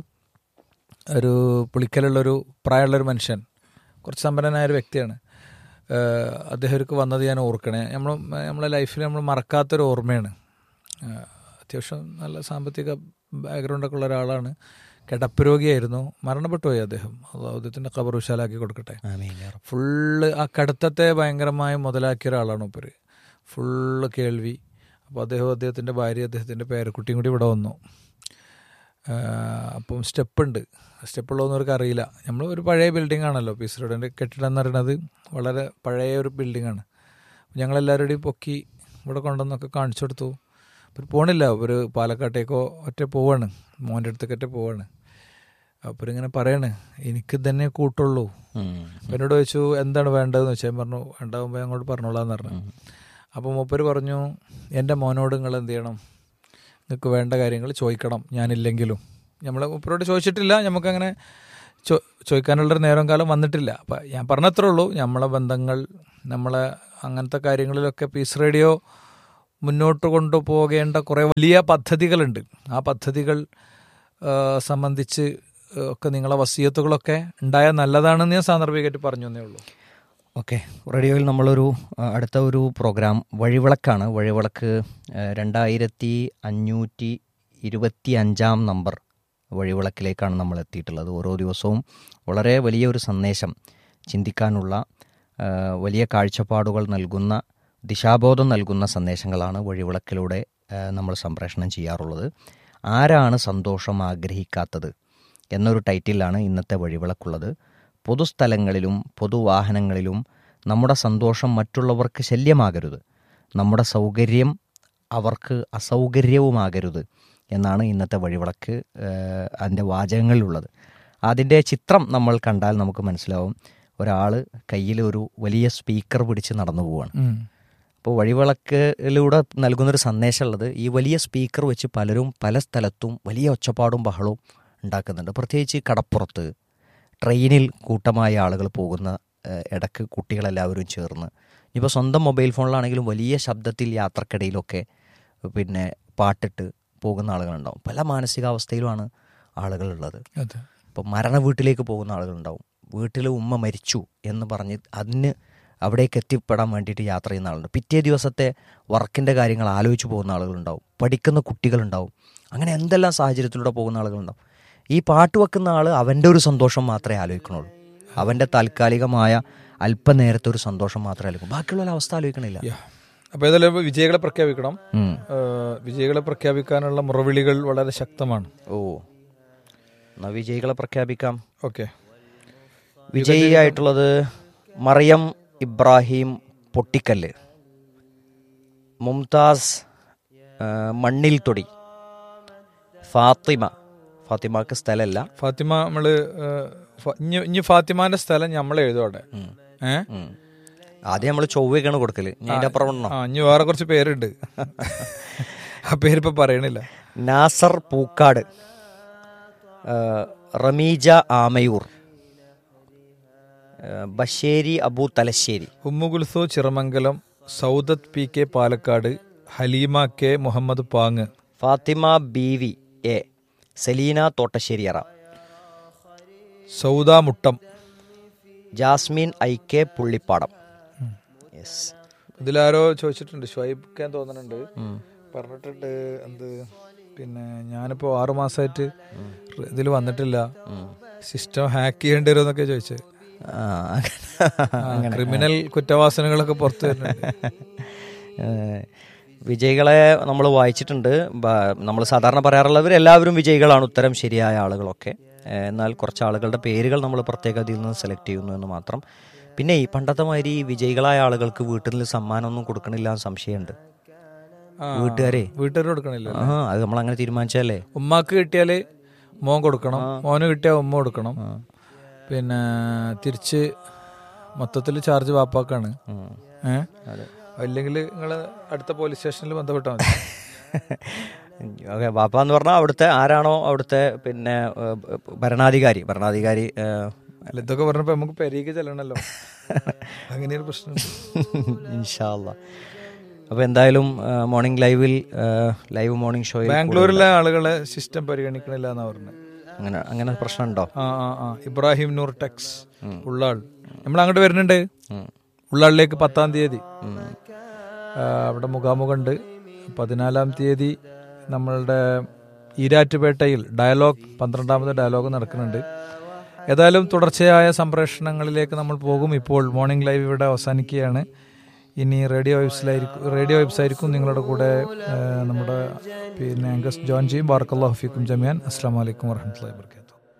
ഒരു പുളിക്കലുള്ളൊരു പ്രായമുള്ളൊരു മനുഷ്യൻ കുറച്ച് സമ്പന്നനായ ഒരു വ്യക്തിയാണ് ഏഹ് അദ്ദേഹർക്ക് വന്നത് ഞാൻ ഓർക്കണേ നമ്മൾ നമ്മളെ ലൈഫിൽ നമ്മൾ മറക്കാത്തൊരു ഓർമ്മയാണ് ഏഹ് അത്യാവശ്യം നല്ല സാമ്പത്തിക ബാക്ക്ഗ്രൗണ്ടൊക്കെ ഉള്ള ഒരാളാണ് കിടപ്പ് രോഗിയായിരുന്നു മരണപ്പെട്ടു പോയി അദ്ദേഹം അള്ളാഹു അദ്ദേഹത്തിൻ്റെ ഖബർ വിശാലാക്കി കൊടുക്കട്ടെ ഫുള്ള് ആ കടത്തത്തെ ഭയങ്കരമായി മുതലാക്കിയ ഒരാളാണ് ഉപര് ഫുള്ള് കേൾവി അപ്പോൾ അദ്ദേഹം അദ്ദേഹത്തിൻ്റെ ഭാര്യ അദ്ദേഹത്തിൻ്റെ പേരക്കുട്ടിയും കൂടി ഇവിടെ വന്നു ആ, അപ്പം സ്റ്റെപ്പ് ഉണ്ട് സ്റ്റെപ്പ് ഉള്ളതെന്നവർക്ക് അറിയില്ല നമ്മൾ ഒരു പഴയ ബിൽഡിംഗ് ആണല്ലോ പീസ് റോഡിൻ്റെ കെട്ടിടം എന്ന് പറയുന്നത് വളരെ പഴയ ഒരു ബിൽഡിംഗ് ആണ് ഞങ്ങളെല്ലാവരുടെയും പൊക്കി ഇവിടെ കൊണ്ടുവന്നൊക്കെ കാണിച്ചു കൊടുത്തു അപ്പോൾ പോണില്ല ഒരു പാലക്കാട്ടേക്കോ ഒറ്റ പോവാണ് മോൻ്റെ അടുത്തേക്ക് ഒറ്റ പോവാണ് അപ്പോൾ ഇങ്ങനെ പറയാണ് എനിക്ക് തന്നെ കൂട്ടുള്ളൂ അപ്പോൾ എന്നോട് ചോദിച്ചു എന്താണ് വേണ്ടതെന്ന് വെച്ചാൽ ഞാൻ പറഞ്ഞു വേണ്ടാകുമ്പോൾ അങ്ങോട്ട് പറഞ്ഞോളാന്ന് പറഞ്ഞു അപ്പോൾ മൂപ്പര് പറഞ്ഞു എൻ്റെ മോനോട് നിങ്ങൾ എന്ത് ചെയ്യണം നിങ്ങൾക്ക് വേണ്ട കാര്യങ്ങൾ ചോദിക്കണം ഞാനില്ലെങ്കിലും നമ്മൾ മുപ്പരോട് ചോദിച്ചിട്ടില്ല നമുക്കങ്ങനെ ചോ ചോദിക്കാനുള്ളൊരു നേരം കാലം വന്നിട്ടില്ല അപ്പം ഞാൻ പറഞ്ഞത്രേ ഉള്ളൂ നമ്മളെ ബന്ധങ്ങൾ നമ്മളെ അങ്ങനത്തെ കാര്യങ്ങളിലൊക്കെ പീസ് റേഡിയോ മുന്നോട്ട് കൊണ്ടുപോകേണ്ട കുറേ വലിയ പദ്ധതികളുണ്ട് ആ പദ്ധതികൾ ആ, സംബന്ധിച്ച് ഒക്കെ നിങ്ങളെ വസീയത്തുകളൊക്കെ ഉണ്ടായാൽ നല്ലതാണെന്ന് ഞാൻ സാന്ദർഭികമായിട്ട് പറഞ്ഞു എന്നേ ഉള്ളൂ ഓക്കെ റേഡിയോയിൽ നമ്മളൊരു ആ, അടുത്ത ഒരു പ്രോഗ്രാം വഴിവിളക്കാണ് വഴിവിളക്ക് ആ, രണ്ടായിരത്തി അഞ്ഞൂറ്റി ഇരുപത്തി അഞ്ചാം നമ്പർ വഴിവിളക്കിലേക്കാണ് നമ്മൾ എത്തിയിട്ടുള്ളത് ഓരോ ദിവസവും വളരെ വലിയ ഒരു സന്ദേശം ചിന്തിക്കാനുള്ള ആ, വലിയ കാഴ്ചപ്പാടുകൾ നൽകുന്ന ദിശാബോധം നൽകുന്ന സന്ദേശങ്ങളാണ് വഴിവിളക്കിലൂടെ ആ, നമ്മൾ സംപ്രേഷണം ചെയ്യാറുള്ളത് ആരാണ് സന്തോഷം ആഗ്രഹിക്കാത്തത് എന്നൊരു ടൈറ്റിലാണ് ഇന്നത്തെ വഴിവിളക്കുള്ളത് പൊതുസ്ഥലങ്ങളിലും പൊതുവാഹനങ്ങളിലും നമ്മുടെ സന്തോഷം മറ്റുള്ളവർക്ക് ശല്യമാകരുത് നമ്മുടെ സൗകര്യം അവർക്ക് അസൗകര്യവുമാകരുത് എന്നാണ് ഇന്നത്തെ വഴിവിളക്ക് ഏഹ്, അതിൻ്റെ വാചകങ്ങളിലുള്ളത് അതിൻ്റെ ചിത്രം നമ്മൾ കണ്ടാൽ നമുക്ക് മനസ്സിലാവും ഒരാൾ കയ്യിൽ ഒരു വലിയ സ്പീക്കർ പിടിച്ച് നടന്നു പോവുകയാണ് അപ്പോൾ വഴിവിളക്കിലൂടെ നൽകുന്നൊരു സന്ദേശമുള്ളത് ഈ വലിയ സ്പീക്കർ വെച്ച് പലരും പല സ്ഥലത്തും വലിയ ഒച്ചപ്പാടും ബഹളവും ഉണ്ടാക്കുന്നുണ്ട് പ്രത്യേകിച്ച് കടപ്പുറത്ത് ട്രെയിനിൽ കൂട്ടമായ ആളുകൾ പോകുന്ന ഏഹ്, ഇടക്ക് കുട്ടികളെല്ലാവരും ചേർന്ന് ഇപ്പോൾ സ്വന്തം മൊബൈൽ ഫോണിലാണെങ്കിലും വലിയ ശബ്ദത്തിൽ യാത്രക്കിടയിലൊക്കെ പിന്നെ പാട്ടിട്ട് പോകുന്ന ആളുകളുണ്ടാവും പല മാനസികാവസ്ഥയിലുമാണ് ആളുകളുള്ളത് അതെ ഇപ്പോൾ മരണ വീട്ടിലേക്ക് പോകുന്ന ആളുകളുണ്ടാവും വീട്ടിൽ ഉമ്മ മരിച്ചു എന്ന് പറഞ്ഞ് അതിന് അവിടേക്ക് എത്തിപ്പെടാൻ വേണ്ടിയിട്ട് യാത്ര ചെയ്യുന്ന ആളുണ്ട് പിറ്റേ ദിവസത്തെ വർക്കിൻ്റെ കാര്യങ്ങൾ ആലോചിച്ച് പോകുന്ന ആളുകളുണ്ടാവും പഠിക്കുന്ന കുട്ടികളുണ്ടാവും അങ്ങനെ എന്തെല്ലാം സാഹചര്യത്തിലൂടെ പോകുന്ന ആളുകളുണ്ടാവും ഈ പാട്ട് വെക്കുന്ന ആൾ അവൻ്റെ ഒരു സന്തോഷം മാത്രമേ ആലോചിക്കണുള്ളൂ അവൻ്റെ താൽക്കാലികമായ അല്പനേരത്തെ ഒരു സന്തോഷം മാത്രമേ ആലോചിക്കൂ ബാക്കിയുള്ള അവസ്ഥ ആലോചിക്കണില്ല അപ്പോൾ ഏതായാലും വിജയികളെ പ്രഖ്യാപിക്കണം ഉം. ഏഹ് വിജയികളെ പ്രഖ്യാപിക്കാനുള്ള മുറവിളികൾ വളരെ ശക്തമാണ് ഓ എന്നാ വിജയികളെ പ്രഖ്യാപിക്കാം ഓക്കെ വിജയിയായിട്ടുള്ളത് മറിയം ഇബ്രാഹിം പൊട്ടിക്കല്ല് മുംതാസ് ആ, മണ്ണിൽ തൊടി ഫാത്തിമ ഫാത്തിമക്ക് സ്ഥലമല്ല ഫാത്തിമ നമ്മള് ഏഹ്, ഫ- ഇഞ്ഞി ഇഞ്ഞി ഫാത്തിമാന്റെ സ്ഥലം നമ്മൾ എഴുതും അവിടെ ഏ ഉം. ആദ്യം നമ്മൾ ചൊവ്വയ്ക്കാണ് കൊടുക്കല് ഇനി അതിന്റെ അപ്പുറം ഉണ്ടോ ആ ഇനി വേറെ കുറച്ച് പേരുണ്ട് ആ പേരിപ്പോ പറയണില്ല നാസർ പൂക്കാട് ആ, റമീജ ആമയൂർ ആ, Basheri Abu Thalassery Ummu Kulsu Chiramangalam Saudath P K Palakkad Haleema K Muhammad പാങ് Fathima B V A Saleena തോട്ടശ്ശേരിയറ Sauda Muttam Jasmin I K Pullippadam yes ഇതിലാരോ ചോദിച്ചിട്ടുണ്ട് ഷുഹൈബ് ഖാൻ തോന്നുന്നുണ്ട് പറഞ്ഞിട്ടുണ്ട് എന്ത് പിന്നെ ഞാനിപ്പോ ആറു മാസമായിട്ട് ഇതിൽ വന്നിട്ടില്ല സിസ്റ്റം ഹാക്ക് ചെയ്യേണ്ടി വരും എന്നൊക്കെ ചോദിച്ചത് ആ, ക്രിമിനൽ കുറ്റവാസനകളൊക്കെ പുറത്തു വരുന്നുണ്ട് ഏഹ്, വിജയികളെ നമ്മൾ വായിച്ചിട്ടുണ്ട് നമ്മൾ സാധാരണ പറയാറുള്ളവർ എല്ലാവരും വിജയികളാണ് ഉത്തരം ശരിയായ ആളുകളൊക്കെ ഏഹ്, എന്നാൽ കുറച്ച് ആളുകളുടെ പേരുകൾ നമ്മൾ പ്രത്യേക അതിൽ നിന്ന് സെലക്ട് ചെയ്യുന്നു എന്ന് മാത്രം പിന്നെ ഈ പണ്ടത്തെ മാതിരി ഈ വിജയികളായ ആളുകൾക്ക് വീട്ടിൽ നിന്ന് സമ്മാനമൊന്നും കൊടുക്കണില്ല എന്ന് സംശയമുണ്ട് ആ, വീട്ടുകാരെ വീട്ടുകാർ കൊടുക്കണില്ല ആ അത് നമ്മൾ അങ്ങനെ തീരുമാനിച്ചല്ലേ ഉമ്മാക്ക് കിട്ടിയാല് മോൻ കൊടുക്കണം മോന് കിട്ടിയാൽ ഉമ്മ കൊടുക്കണം പിന്നെ തിരിച്ച് മൊത്തത്തിൽ ചാർജ് വാപ്പാക്കാണ് ഏ അല്ലെങ്കിൽ നിങ്ങൾ അടുത്ത പോലീസ് സ്റ്റേഷനിൽ ബന്ധപ്പെട്ടാൽ മതി ഓക്കെ ബാപ്പ എന്ന് പറഞ്ഞാൽ അവിടുത്തെ ആരാണോ അവിടുത്തെ പിന്നെ ഏഹ്, ഭരണാധികാരി ഭരണാധികാരി ഏഹ്, അല്ല ഇതൊക്കെ പറഞ്ഞപ്പോ നമുക്ക് പെരീക്ക് ചെല്ലണല്ലോ അങ്ങനെയൊരു പ്രശ്നം ഇൻഷാല്ല അപ്പോൾ എന്തായാലും മോർണിംഗ് ലൈവിൽ ലൈവ് മോർണിംഗ് ഷോയിൽ ബാംഗ്ലൂരിലെ ആളുകളെ സിസ്റ്റം പരിഗണിക്കണില്ല എന്നാ പറഞ്ഞത് അങ്ങനെ അങ്ങനെ പ്രശ്നമുണ്ടോ ആ ആ ആ ഇബ്രാഹിം നൂർ ടെക്സ് ഉള്ളാൾ നമ്മൾ അങ്ങോട്ട് വരുന്നുണ്ട് ഉള്ളാളിലേക്ക് പത്താം തീയതി ആ, അവിടെ മുഖാമുഖമുണ്ട് പതിനാലാം തീയതി നമ്മളുടെ ഈരാറ്റുപേട്ടയിൽ ഡയലോഗ് പന്ത്രണ്ടാമത് ഡയലോഗ് നടക്കുന്നുണ്ട് ഏതായാലും തുടർച്ചയായ സംപ്രേഷണങ്ങളിലേക്ക് നമ്മൾ പോകും ഇപ്പോൾ മോർണിംഗ് ലൈവ് ഇവിടെ അവസാനിക്കുകയാണ് ഇനി റേഡിയോ വെബ്സിലായിരിക്കും റേഡിയോ വെബ്സായിരിക്കും നിങ്ങളുടെ കൂടെ ആ, നമ്മുടെ പിന്നെ അംഗസ് ജോയിൻ ചെയ്യും ബാർക്കല്ലാഹു ഫീക്കും ജമിയാൻ അസ്സാം വലൈക്കും വർഹമത്തല്ലാ വർക്കാത്തു